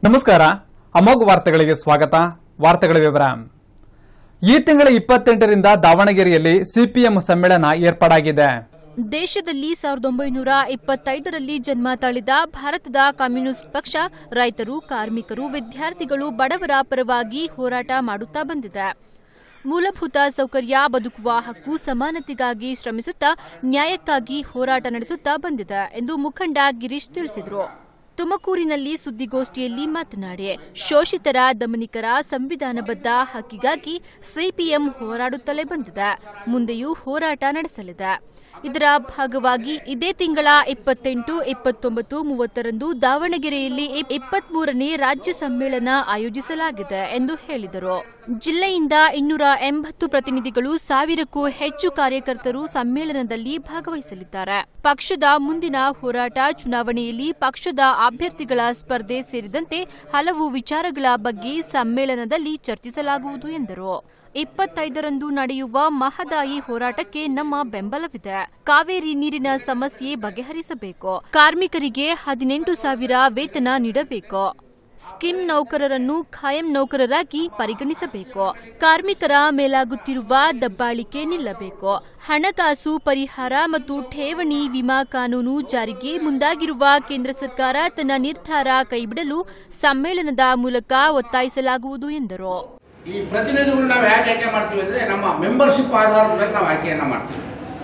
ನಮಸ್ಕಾರ ಅಮೋಘ ವಾರ್ತೆಗಳಿಗೆ ಸ್ವಾಗತ ವಾರ್ತೆಗಳ ವಿವರ ಈ ತಿಂಗಳ ಇಪ್ಪತ್ತೆಂಟರಿಂದ ದಾವಣಗೆರೆಯಲ್ಲಿ ಸಿಪಿಎಂ ಸಮ್ಮೇಳನ ಏರ್ಪಾಡಾಗಿದೆ ದೇಶದಲ್ಲಿ ಸಾವಿರದ ಒಂಬೈನೂರ ಇಪ್ಪತ್ತೈದರಲ್ಲಿ ಜನ್ಮ ತಾಳಿದ ಭಾರತದ ಕಮ್ಯುನಿಸ್ಟ್ ಪಕ್ಷ ರೈತರು ಕಾರ್ಮಿಕರು ವಿದ್ಯಾರ್ಥಿಗಳು ಬಡವರ ಪರವಾಗಿ ಹೋರಾಟ ಮಾಡುತ್ತಾ ಬಂದಿದೆ ಮೂಲಭೂತ ಸೌಕರ್ಯ ಬದುಕುವ ಹಕ್ಕು ಸಮಾನತೆಗಾಗಿ ಶ್ರಮಿಸುತ್ತಾ ನ್ಯಾಯಕ್ಕಾಗಿ ಹೋರಾಟ ನಡೆಸುತ್ತಾ ಬಂದಿದೆ ಎಂದು ಮುಖಂಡ ಗಿರೀಶ್ ತಿಳಿಸಿದರು ತುಮಕೂರಿನಲ್ಲಿ ಸುದ್ದಿಗೋಷ್ಠಿಯಲ್ಲಿ ಮಾತನಾಡಿ ಶೋಷಿತರ ದಮನಿಕರ ಸಂವಿಧಾನಬದ್ಧ ಹಕ್ಕಿಗಾಗಿ ಸಿಪಿಎಂ ಹೋರಾಡುತ್ತಲೇ ಬಂದಿದೆ ಮುಂದೆಯೂ ಹೋರಾಟ ನಡೆಸಲಿದೆ ಇದರ ಭಾಗವಾಗಿ ಇದೇ ತಿಂಗಳ ಇಪ್ಪತ್ತೆಂಟು ಇಪ್ಪತ್ತೊಂಬತ್ತು ಮೂವತ್ತರಂದು ದಾವಣಗೆರೆಯಲ್ಲಿ ಇಪ್ಪತ್ಮೂರನೇ ರಾಜ್ಯ ಸಮ್ಮೇಳನ ಆಯೋಜಿಸಲಾಗಿದೆ ಎಂದು ಹೇಳಿದರು ಜಿಲ್ಲೆಯಿಂದ ಇನ್ನೂರ ಎಂಬತ್ತು ಪ್ರತಿನಿಧಿಗಳು ಸಾವಿರಕ್ಕೂ ಹೆಚ್ಚು ಕಾರ್ಯಕರ್ತರು ಸಮ್ಮೇಳನದಲ್ಲಿ ಭಾಗವಹಿಸಲಿದ್ದಾರೆ ಪಕ್ಷದ ಮುಂದಿನ ಹೋರಾಟ ಚುನಾವಣೆಯಲ್ಲಿ ಪಕ್ಷದ ಅಭ್ಯರ್ಥಿಗಳ ಸ್ಪರ್ಧೆ ಸೇರಿದಂತೆ ಹಲವು ವಿಚಾರಗಳ ಬಗ್ಗೆ ಸಮ್ಮೇಳನದಲ್ಲಿ ಚರ್ಚಿಸಲಾಗುವುದು ಎಂದರು ಇಪ್ಪತ್ತೈದರಂದು ನಡೆಯುವ ಮಹದಾಯಿ ಹೋರಾಟಕ್ಕೆ ನಮ್ಮ ಬೆಂಬಲವಿದೆ ಕಾವೇರಿ ನೀರಿನ ಸಮಸ್ಯೆ ಬಗೆಹರಿಸಬೇಕು ಕಾರ್ಮಿಕರಿಗೆ ಹದಿನೆಂಟು ಸಾವಿರ ವೇತನ ನೀಡಬೇಕು ಸ್ಕಿಮ್ ನೌಕರರನ್ನು ಖಾಯಂ ನೌಕರರಾಗಿ ಪರಿಗಣಿಸಬೇಕು ಕಾರ್ಮಿಕರ ಮೇಲಾಗುತ್ತಿರುವ ದಬ್ಬಾಳಿಕೆ ನಿಲ್ಲಬೇಕು ಹಣಕಾಸು ಪರಿಹಾರ ಮತ್ತು ಠೇವಣಿ ವಿಮಾ ಕಾನೂನು ಜಾರಿಗೆ ಮುಂದಾಗಿರುವ ಕೇಂದ್ರ ಸರ್ಕಾರ ತನ್ನ ನಿರ್ಧಾರ ಕೈಬಿಡಲು ಸಮ್ಮೇಳನದ ಮೂಲಕ ಒತ್ತಾಯಿಸಲಾಗುವುದು ಎಂದರು ಈ ಪ್ರತಿನಿಧಿಗಳು ನಾವು ಹೇಗೆ ಆಯ್ಕೆ ಮಾಡ್ತೀವಿ ಅಂದ್ರೆ ನಮ್ಮ ಮೆಂಬರ್ಶಿಪ್ ಆಧಾರದ ಮೇಲೆ ನಾವು ಆಯ್ಕೆಯನ್ನ ಮಾಡ್ತೀವಿ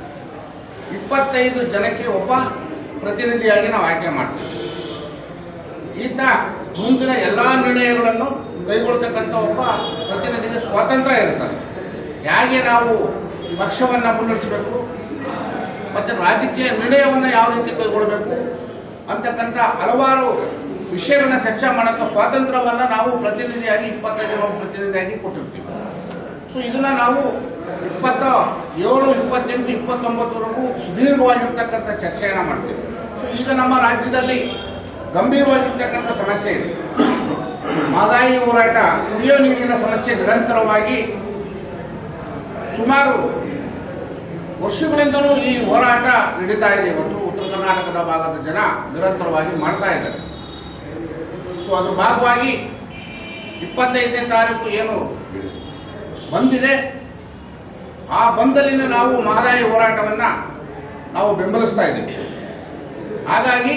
ಇಪ್ಪತ್ತೈದು ಜನಕ್ಕೆ ಒಬ್ಬ ಪ್ರತಿನಿಧಿಯಾಗಿ ನಾವು ಆಯ್ಕೆ ಮಾಡ್ತೀವಿ ಈತ ಮುಂದಿನ ಎಲ್ಲಾ ನಿರ್ಣಯಗಳನ್ನು ಕೈಗೊಳ್ತಕ್ಕಂಥ ಒಬ್ಬ ಪ್ರತಿನಿಧಿಗೆ ಸ್ವಾತಂತ್ರ್ಯ ಇರ್ತದೆ ಹೇಗೆ ನಾವು ಪಕ್ಷವನ್ನ ಮುನ್ನಡೆಸಬೇಕು ಮತ್ತೆ ರಾಜಕೀಯ ನಿರ್ಣಯವನ್ನ ಯಾವ ರೀತಿ ಕೈಗೊಳ್ಳಬೇಕು ಅಂತಕ್ಕಂಥ ಹಲವಾರು ವಿಷಯಗಳನ್ನ ಚರ್ಚೆ ಮಾಡಕ್ಕೆ ಸ್ವಾತಂತ್ರ್ಯವನ್ನ ನಾವು ಪ್ರತಿನಿಧಿಯಾಗಿ ಇಪ್ಪತ್ತೈದು ಜನ ಪ್ರತಿನಿಧಿಯಾಗಿ ಕೊಟ್ಟಿರ್ತೀವಿ ಸೊ ಇದನ್ನ ನಾವು ಇಪ್ಪತ್ತ ಏಳು ಇಪ್ಪತ್ತೆಂಟು ಇಪ್ಪತ್ತೊಂಬತ್ತವರೆಗೂ ಸುದೀರ್ಘವಾಗಿರ್ತಕ್ಕಂಥ ಚರ್ಚೆಯನ್ನ ಮಾಡ್ತೀವಿ ಸೊ ಈಗ ನಮ್ಮ ರಾಜ್ಯದಲ್ಲಿ ಗಂಭೀರವಾಗಿರ್ತಕ್ಕಂಥ ಸಮಸ್ಯೆ ಇದೆ ಮಹದಾಯಿ ಹೋರಾಟ ಕುಡಿಯೋ ನೀರಿನ ಸಮಸ್ಯೆ ನಿರಂತರವಾಗಿ ಸುಮಾರು ವರ್ಷಗಳಿಂದಲೂ ಈ ಹೋರಾಟ ನಡೀತಾ ಇದೆ ಇವತ್ತು ಉತ್ತರ ಕರ್ನಾಟಕದ ಭಾಗದ ಜನ ನಿರಂತರವಾಗಿ ಮಾಡ್ತಾ ಇದ್ದಾರೆ ಸೊ ಅದ್ರ ಭಾಗವಾಗಿ ಇಪ್ಪತ್ತೈದನೇ ತಾರೀಕು ಏನು ಬಂದಿದೆ ಆ ಬಂದಲ್ಲಿನ ನಾವು ಮಹದಾಯಿ ಹೋರಾಟವನ್ನ ನಾವು ಬೆಂಬಲಿಸ್ತಾ ಇದ್ದೀವಿ ಹಾಗಾಗಿ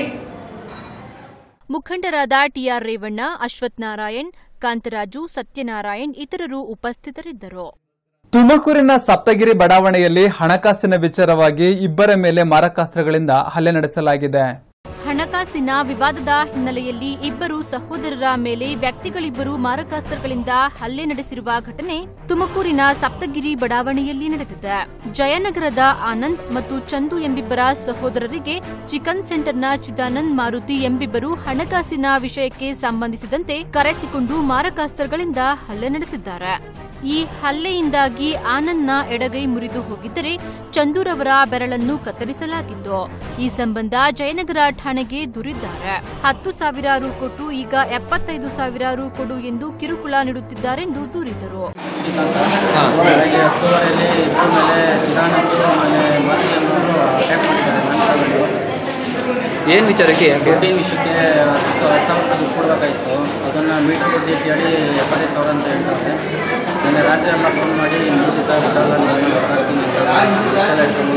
ಮುಖಂಡರಾದ ಟಿಆರ್ ರೇವಣ್ಣ ಅಶ್ವಥ್ ನಾರಾಯಣ್ ಕಾಂತರಾಜು ಸತ್ಯನಾರಾಯಣ್ ಇತರರು ಉಪಸ್ಥಿತರಿದ್ದರು ತುಮಕೂರಿನ ಸಪ್ತಗಿರಿ ಬಡಾವಣೆಯಲ್ಲಿ ಹಣಕಾಸಿನ ವಿಚಾರವಾಗಿ ಇಬ್ಬರ ಮೇಲೆ ಮಾರಕಾಸ್ತ್ರಗಳಿಂದ ಹಲ್ಲೆ ನಡೆಸಲಾಗಿದೆ ಹಣಕಾಸಿನ ವಿವಾದದ ಹಿನ್ನೆಲೆಯಲ್ಲಿ ಇಬ್ಬರು ಸಹೋದರರ ಮೇಲೆ ವ್ಯಕ್ತಿಗಳಿಬ್ಬರು ಮಾರಕಾಸ್ತ್ರಗಳಿಂದ ಹಲ್ಲೆ ನಡೆಸಿರುವ ಘಟನೆ ತುಮಕೂರಿನ ಸಪ್ತಗಿರಿ ಬಡಾವಣೆಯಲ್ಲಿ ನಡೆದಿದೆ ಜಯನಗರದ ಆನಂದ್ ಮತ್ತು ಚಂದು ಎಂಬಿಬ್ಬರ ಸಹೋದರರಿಗೆ ಚಿಕನ್ ಸೆಂಟರ್ನ ಚಿದಾನಂದ್ ಮಾರುತಿ ಎಂಬಿಬ್ಬರು ಹಣಕಾಸಿನ ವಿಷಯಕ್ಕೆ ಸಂಬಂಧಿಸಿದಂತೆ ಕರೆಸಿಕೊಂಡು ಮಾರಕಾಸ್ತ್ರಗಳಿಂದ ಹಲ್ಲೆ ನಡೆಸಿದ್ದಾರೆ ಈ ಹಲ್ಲೆಯಿಂದಾಗಿ ಆನಂದ್ನ ಎಡಗೈ ಮುರಿದು ಹೋಗಿದ್ದರೆ ಚಂದೂರವರ ಬೆರಳನ್ನು ಕತ್ತರಿಸಲಾಗಿತ್ತು ಈ ಸಂಬಂಧ ಜಯನಗರ ಠಾಣೆಗೆ ದೂರಿದ್ದಾರೆ ಹತ್ತು ಸಾವಿರ ರು ಕೊಟ್ಟು ಈಗ ಎಪ್ಪತ್ತೈದು ಸಾವಿರ ರು ಕೊಡು ಎಂದು ಕಿರುಕುಳ ನೀಡುತ್ತಿದ್ದಾರೆಂದು ದೂರಿದರು ಬೆಳಗ್ಗೆ ಹತ್ತುವರೆಯಲ್ಲಿ ಇಬ್ಬರ ಮೇಲೆ ಚಿದಾನಂದು ಆಮೇಲೆ ಮಾರುತಿ ಅನ್ನೋರು ಅಟ್ಯಾಕ್ ಮಾಡಿದ್ದಾರೆ ನನ್ನ ತಗೊಂಡು ಏನು ವಿಚಾರಕ್ಕೆ ಯಾಕೆ ದುಡ್ಡಿನ ವಿಷಯಕ್ಕೆ ಹತ್ತು ಹತ್ತು ಸಾವಿರ ರೂಪಾಯಿ ದುಡ್ಡು ಕೊಡಬೇಕಾಯಿತು ಅದನ್ನು ಮೀಟರ್ ದುಡ್ಡು ಅಂತ ಹೇಳಿ ಎಪ್ಪತ್ತೈದು ಸಾವಿರ ಅಂತ ಹೇಳ್ತಾರೆ ನಿನ್ನೆ ರಾತ್ರಿ ಎಲ್ಲ ಫೋನ್ ಮಾಡಿ ಮೂರು ದಿವಸ ಬಿಡಲ್ಲ ನಾನು ಬರ್ತೀನಿ ಅಂತ ಎಲ್ಲ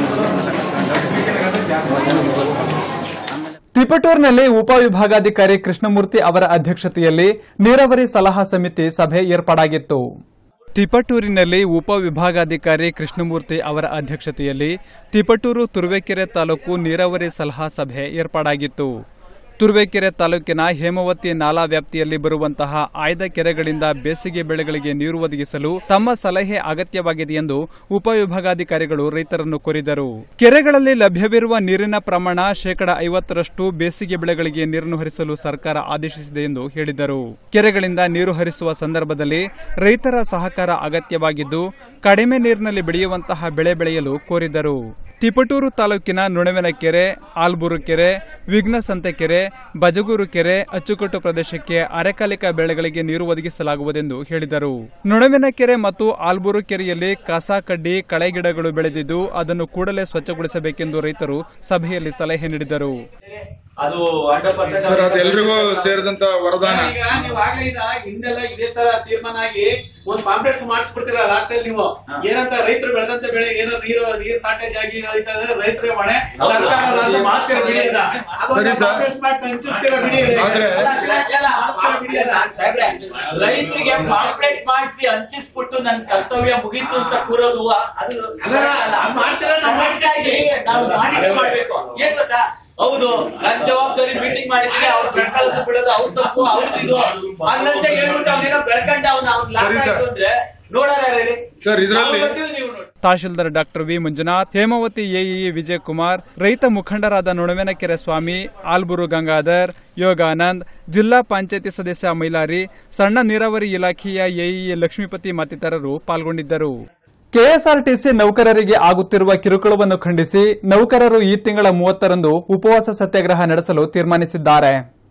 ಇಟ್ಕೊಂಡು ಆಮೇಲೆ ತಿಪಟೂರಿನಲ್ಲಿ ಉಪವಿಭಾಗಾಧಿಕಾರಿ ಕೃಷ್ಣಮೂರ್ತಿ ಅವರ ಅಧ್ಯಕ್ಷತೆಯಲ್ಲಿ ನೀರಾವರಿ ಸಲಹಾ ಸಮಿತಿ ಸಭೆ ಏರ್ಪಾಡಾಗಿತ್ತು ತಿಪಟೂರಿನಲ್ಲಿ ಉಪವಿಭಾಗಾಧಿಕಾರಿ ಕೃಷ್ಣಮೂರ್ತಿ ಅವರ ಅಧ್ಯಕ್ಷತೆಯಲ್ಲಿ ತಿಪಟೂರು ತುರುವೇಕೆರೆ ತಾಲೂಕು ನೀರಾವರಿ ಸಲಹಾ ಸಭೆ ಏರ್ಪಾಡಾಗಿತ್ತು ತುರುವೇಕೆರೆ ತಾಲೂಕಿನ ಹೇಮಾವತಿ ನಾಲಾ ವ್ಯಾಪ್ತಿಯಲ್ಲಿ ಬರುವಂತಹ ಆಯ್ದ ಕೆರೆಗಳಿಂದ ಬೇಸಿಗೆ ಬೆಳೆಗಳಿಗೆ ನೀರು ಒದಗಿಸಲು ತಮ್ಮ ಸಲಹೆ ಅಗತ್ಯವಾಗಿದೆ ಎಂದು ಉಪವಿಭಾಗಾಧಿಕಾರಿಗಳು ರೈತರನ್ನು ಕೋರಿದರು ಕೆರೆಗಳಲ್ಲಿ ಲಭ್ಯವಿರುವ ನೀರಿನ ಪ್ರಮಾಣ ಶೇಕಡ ಐವತ್ತರಷ್ಟು ಬೇಸಿಗೆ ಬೆಳೆಗಳಿಗೆ ನೀರನ್ನು ಹರಿಸಲು ಸರ್ಕಾರ ಆದೇಶಿಸಿದೆ ಎಂದು ಹೇಳಿದರು ಕೆರೆಗಳಿಂದ ನೀರು ಹರಿಸುವ ಸಂದರ್ಭದಲ್ಲಿ ರೈತರ ಸಹಕಾರ ಅಗತ್ಯವಾಗಿದ್ದು ಕಡಿಮೆ ನೀರಿನಲ್ಲಿ ಬೆಳೆಯುವಂತಹ ಬೆಳೆ ಬೆಳೆಯಲು ಕೋರಿದರು ತಿಪಟೂರು ತಾಲೂಕಿನ ನುಣವಿನ ಕೆರೆ ಆಲ್ಬೂರು ಕೆರೆ ವಿಘ್ನಸಂತೆ ಕೆರೆ ಬಜಗೂರು ಕೆರೆ ಅಚ್ಚುಕಟ್ಟು ಪ್ರದೇಶಕ್ಕೆ ಅರೆಕಾಲಿಕ ಬೆಳೆಗಳಿಗೆ ನೀರು ಒದಗಿಸಲಾಗುವುದೆಂದು ಹೇಳಿದರು ನುಣವಿನ ಕೆರೆ ಮತ್ತು ಆಲ್ಬೂರು ಕೆರೆಯಲ್ಲಿ ಕಸ ಕಡ್ಡಿ ಕಳೆಗಿಡಗಳು ಬೆಳೆದಿದ್ದು ಅದನ್ನು ಕೂಡಲೇ ಸ್ವಚ್ಛಗೊಳಿಸಬೇಕೆಂದು ರೈತರು ಸಭೆಯಲ್ಲಿ ಸಲಹೆ ನೀಡಿದರು ಅದು ಹಂಡ್ರೆಡ್ ಸರ್ ಅದು ಎಲ್ರಿಗೂ ಸೇರಿದಂತ ವರದಾನ ಈಗ ನೀವು ಆಗ್ಲೇ ಇದ ಹಿಂದೆಲ್ಲ ಇದೇ ತರ ತೀರ್ಮಾನ ಆಗಿ ಒಂದ್ ಪಾಂಪ್ಲೆಟ್ಸ್ ಮಾಡಿಸ್ಬಿಡ್ತೀರ ಲಾಸ್ಟ್ ಅಲ್ಲಿ ನೀವು ಏನಂತ ರೈತರು ಬೆಳೆದಂತ ಬೆಳೆ ಏನೋ ನೀರು ನೀರ್ ಶಾರ್ಟೇಜ್ ಆಗಿ ಆಯ್ತಾ ಅಂದ್ರೆ ರೈತರಿಗೆ ಮನೆ ಸರ್ಕಾರ ಅದು ಮಾಡ್ತೀರ ಬಿಡಿ ಅದ ಸರಿ ಸರ್. ಪಾಂಪ್ಲೆಟ್ಸ್ ಮಾಡಿ ಹಂಚಿಸ್ತೀರ ಬಿಡಿ ಆದ್ರೆ- ಅಲ್ಲ, ಎಲ್ಲ ಮಾಡಿಸ್ತೀರ ಬಿಡಿ ಅದ. ರೈತರಿಗೆ ಪಾಂಪ್ಲೆಟ್ ಮಾಡಿಸಿ ಹಂಚಿಸ್ಬಿಟ್ಟು ನನ್ ಕರ್ತವ್ಯ ಮುಗೀತು ಅಂತ ಕೂರೋದು ಅದು ಅಲ್ಲ, ಅಲ್ಲ, ಅದ್ ಮಾಡ್ತೀರಾ ನಾವು ಮಾಡ್ತಾ ಇದೀವಿ. ನಾವು ಮಾಡಿ ಮಾಡ್ಬೇಕು ಏನ್ ಗೊತ್ತಾ ಹೌದು ನನ್ ಜವಾಬ್ದಾರಿ ಮೀಟಿಂಗ್ ಮಾಡಿದ್ರೆ ಅವ್ರ ಬೆಳ್ಕೊಳ್ಳೋದು ಬಿಡೋದು ಅವ್ರ ತಪ್ಪು ಅವ್ರದ್ದು ಇದು ಹಂಗಂತ ಹೇಳ್ಬಿಟ್ಟು ಅವ್ನೇನೋ ಬೆಳ್ಕೊಂಡ ಅವ್ನ ಅವ್ನ ಲಾಸ್ ಸರಿ ಸರ್. ಆಯ್ತು ಅಂದ್ರೆ ನೋಡಾರ ಸರ್ ಇದ್ರಲ್ಲಿ ನೀವು ನೋಡಿ ತಹಶೀಲ್ದಾರ್ doctor V Manjunath Hemavathi AEE Vijayakumar ರೈತ ಮುಖಂಡರಾದ ನೊಣವೆನಕೆರೆ ಸ್ವಾಮಿ ಆಲ್ಬುರು ಗಂಗಾಧರ್ ಯೋಗಾನಂದ್ ಜಿಲ್ಲಾ ಪಂಚಾಯತಿ ಸದಸ್ಯ ಮೈಲಾರಿ ಸಣ್ಣ ನೀರಾವರಿ ಇಲಾಖೆಯ ಎಇಇ ಲಕ್ಷ್ಮೀಪತಿ ಮತ್ತಿತರರು ಪಾಲ್ಗೊಂಡಿದ್ದರು ಕೆಎಸ್ಆರ್ಟಿಸಿ ನೌಕರರಿಗೆ ಆಗುತ್ತಿರುವ ಕಿರುಕುಳವನ್ನು ಖಂಡಿಸಿ ನೌಕರರು ಈ ತಿಂಗಳ ಮೂವತ್ತರಂದು ಉಪವಾಸ ಸತ್ಯಾಗ್ರಹ ನಡೆಸಲು ತೀರ್ಮಾನಿಸಿದ್ದಾರೆ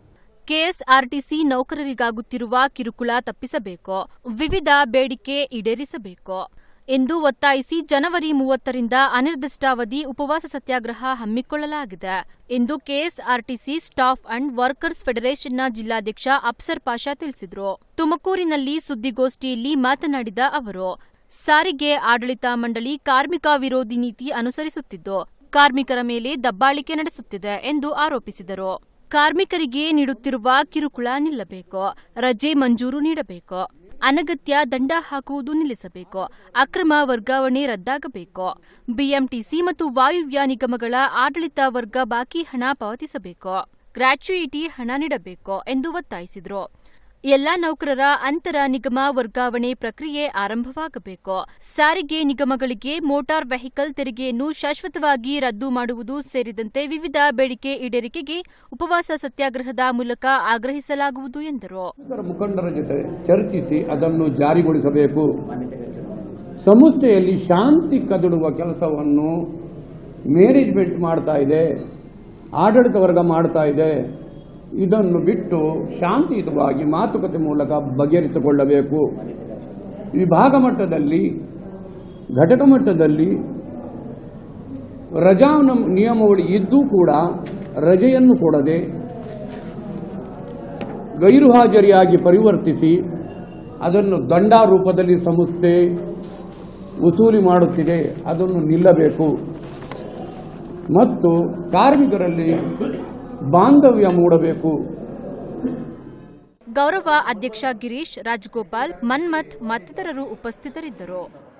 ಕೆಎಸ್ಆರ್ಟಿಸಿ ನೌಕರರಿಗಾಗುತ್ತಿರುವ ಕಿರುಕುಳ ತಪ್ಪಿಸಬೇಕು ವಿವಿಧ ಬೇಡಿಕೆ ಈಡೇರಿಸಬೇಕು ಎಂದು ಒತ್ತಾಯಿಸಿ ಜನವರಿ ಮೂವತ್ತರಿಂದ ಅನಿರ್ದಿಷ್ಟಾವಧಿ ಉಪವಾಸ ಸತ್ಯಾಗ್ರಹ ಹಮ್ಮಿಕೊಳ್ಳಲಾಗಿದೆ ಎಂದು ಕೆಎಸ್ಆರ್ಟಿಸಿ ಸ್ಟಾಫ್ ಅಂಡ್ ವರ್ಕರ್ಸ್ ಫೆಡರೇಷನ್ನ ಜಿಲ್ಲಾಧ್ಯಕ್ಷ ಅಫ್ಸರ್ ಪಾಷಾ ತಿಳಿಸಿದರು ತುಮಕೂರಿನಲ್ಲಿ ಸುದ್ದಿಗೋಷ್ಠಿಯಲ್ಲಿ ಮಾತನಾಡಿದ ಅವರು ಸಾರಿಗೆ ಆಡಳಿತ ಮಂಡಳಿ ಕಾರ್ಮಿಕ ವಿರೋಧಿ ನೀತಿ ಅನುಸರಿಸುತ್ತಿದ್ದು ಕಾರ್ಮಿಕರ ಮೇಲೆ ದಬ್ಬಾಳಿಕೆ ನಡೆಸುತ್ತಿದೆ ಎಂದು ಆರೋಪಿಸಿದರು ಕಾರ್ಮಿಕರಿಗೆ ನೀಡುತ್ತಿರುವ ಕಿರುಕುಳ ನಿಲ್ಲಬೇಕು ರಜೆ ಮಂಜೂರು ನೀಡಬೇಕು ಅನಗತ್ಯ ದಂಡ ಹಾಕುವುದು ನಿಲ್ಲಿಸಬೇಕು ಅಕ್ರಮ ವರ್ಗಾವಣೆ ರದ್ದಾಗಬೇಕು ಬಿಎಂಟಿಸಿ ಮತ್ತು ವಾಯುವ್ಯ ನಿಗಮಗಳ ಆಡಳಿತ ವರ್ಗ ಬಾಕಿ ಹಣ ಪಾವತಿಸಬೇಕು ಗ್ರಾಚ್ಯುಯಿಟಿ ಹಣ ನೀಡಬೇಕು ಎಂದು ಒತ್ತಾಯಿಸಿದರು ಎಲ್ಲಾ ನೌಕರರ ಅಂತರ ನಿಗಮ ವರ್ಗಾವಣೆ ಪ್ರಕ್ರಿಯೆ ಆರಂಭವಾಗಬೇಕು ಸಾರಿಗೆ ನಿಗಮಗಳಿಗೆ ಮೋಟಾರ್ ವೆಹಿಕಲ್ ತೆರಿಗೆಯನ್ನು ಶಾಶ್ವತವಾಗಿ ರದ್ದು ಮಾಡುವುದು ಸೇರಿದಂತೆ ವಿವಿಧ ಬೇಡಿಕೆ ಈಡೇರಿಕೆಗೆ ಉಪವಾಸ ಸತ್ಯಾಗ್ರಹದ ಮೂಲಕ ಆಗ್ರಹಿಸಲಾಗುವುದು ಎಂದರು ಇತರ ಮುಖಂಡರ ಜೊತೆ ಚರ್ಚಿಸಿ ಅದನ್ನು ಜಾರಿಗೊಳಿಸಬೇಕು ಸಂಸ್ಥೆಯಲ್ಲಿ ಶಾಂತಿ ಕದಡುವ ಕೆಲಸವನ್ನು ಮ್ಯಾನೇಜ್ಮೆಂಟ್ ಮಾಡ್ತಾ ಇದೆ ಆಡಳಿತ ವರ್ಗ ಮಾಡ್ತಾ ಇದೆ ಇದನ್ನು ಬಿಟ್ಟು ಶಾಂತಿಯುತವಾಗಿ ಮಾತುಕತೆ ಮೂಲಕ ಬಗೆಹರಿಸಿಕೊಳ್ಳಬೇಕು ವಿಭಾಗ ಮಟ್ಟದಲ್ಲಿ ಘಟಕ ಮಟ್ಟದಲ್ಲಿ ರಜಾ ನಮ್- ನಿಯಮಾವಳಿ ಇದ್ದೂ ಕೂಡ ರಜೆಯನ್ನು ಕೊಡದೆ ಗೈರು ಹಾಜರಿಯಾಗಿ ಪರಿವರ್ತಿಸಿ ಅದನ್ನು ದಂಡ ರೂಪದಲ್ಲಿ ಸಂಸ್ಥೆ ವಸೂಲಿ ಮಾಡುತ್ತಿದೆ ಅದನ್ನು ನಿಲ್ಲಬೇಕು ಮತ್ತು ಕಾರ್ಮಿಕರಲ್ಲಿ ಬಾಂಧವ್ಯ ಮೂಡಬೇಕು ಗೌರವ ಅಧ್ಯಕ್ಷ ಗಿರೀಶ್ ರಾಜಗೋಪಾಲ್ ಮನ್ಮಥ್ ಮತ್ತಿತರರು ಉಪಸ್ಥಿತರಿದ್ದರು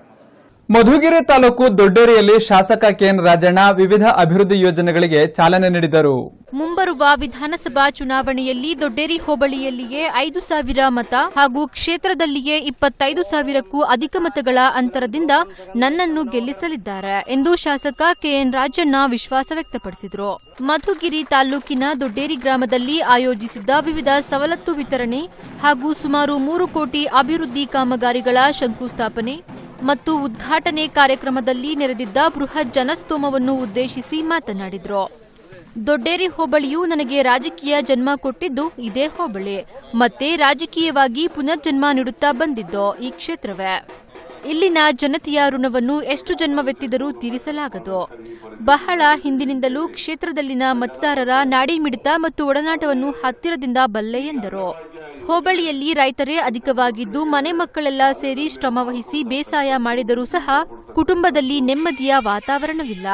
ಮಧುಗಿರಿ ತಾಲೂಕು ದೊಡ್ಡೇರಿಯಲ್ಲಿ ಶಾಸಕ ಕೆಎನ್ ರಾಜಣ್ಣ ವಿವಿಧ ಅಭಿವೃದ್ಧಿ ಯೋಜನೆಗಳಿಗೆ ಚಾಲನೆ ನೀಡಿದರು ಮುಂಬರುವ ವಿಧಾನಸಭಾ ಚುನಾವಣೆಯಲ್ಲಿ ದೊಡ್ಡೇರಿ ಹೋಬಳಿಯಲ್ಲಿಯೇ ಐದು ಸಾವಿರ ಮತ ಹಾಗೂ ಕ್ಷೇತ್ರದಲ್ಲಿಯೇ ಇಪ್ಪತ್ತೈದು ಸಾವಿರಕ್ಕೂ ಅಧಿಕ ಮತಗಳ ಅಂತರದಿಂದ ನನ್ನನ್ನು ಗೆಲ್ಲಿಸಲಿದ್ದಾರೆ ಎಂದು ಶಾಸಕ ಕೆಎನ್ ರಾಜಣ್ಣ ವಿಶ್ವಾಸ ವ್ಯಕ್ತಪಡಿಸಿದರು ಮಧುಗಿರಿ ತಾಲೂಕಿನ ದೊಡ್ಡೇರಿ ಗ್ರಾಮದಲ್ಲಿ ಆಯೋಜಿಸಿದ್ದ ವಿವಿಧ ಸವಲತ್ತು ವಿತರಣೆ ಹಾಗೂ ಸುಮಾರು ಮೂರು ಕೋಟಿ ಅಭಿವೃದ್ಧಿ ಕಾಮಗಾರಿಗಳ ಶಂಕುಸ್ಥಾಪನೆ ಮತ್ತು ಉದ್ಘಾಟನೆ ಕಾರ್ಯಕ್ರಮದಲ್ಲಿ ನೆರೆದಿದ್ದ ಬೃಹತ್ ಜನಸ್ತೋಮವನ್ನು ಉದ್ದೇಶಿಸಿ ಮಾತನಾಡಿದರು ದೊಡ್ಡೇರಿ ಹೋಬಳಿಯು ನನಗೆ ರಾಜಕೀಯ ಜನ್ಮ ಕೊಟ್ಟಿದ್ದು ಇದೇ ಹೋಬಳಿ ಮತ್ತೆ ರಾಜಕೀಯವಾಗಿ ಪುನರ್ಜನ್ಮ ನೀಡುತ್ತಾ ಬಂದಿದ್ದು ಈ ಕ್ಷೇತ್ರವೇ ಇಲ್ಲಿನ ಜನತೆಯ ಋಣವನ್ನು ಎಷ್ಟು ಜನ್ಮವೆತ್ತಿದರೂ ತೀರಿಸಲಾಗದು ಬಹಳ ಹಿಂದಿನಿಂದಲೂ ಕ್ಷೇತ್ರದಲ್ಲಿನ ಮತದಾರರ ನಾಡಿಮಿಡಿತ ಮತ್ತು ಒಡನಾಟವನ್ನು ಹತ್ತಿರದಿಂದ ಬಲ್ಲೆ ಎಂದರು ಹೋಬಳಿಯಲ್ಲಿ ರೈತರೇ ಅಧಿಕವಾಗಿದ್ದು ಮನೆ ಮಕ್ಕಳೆಲ್ಲ ಸೇರಿ ಶ್ರಮವಹಿಸಿ ಬೇಸಾಯ ಮಾಡಿದರೂ ಸಹ ಕುಟುಂಬದಲ್ಲಿ ನೆಮ್ಮದಿಯ ವಾತಾವರಣವಿಲ್ಲ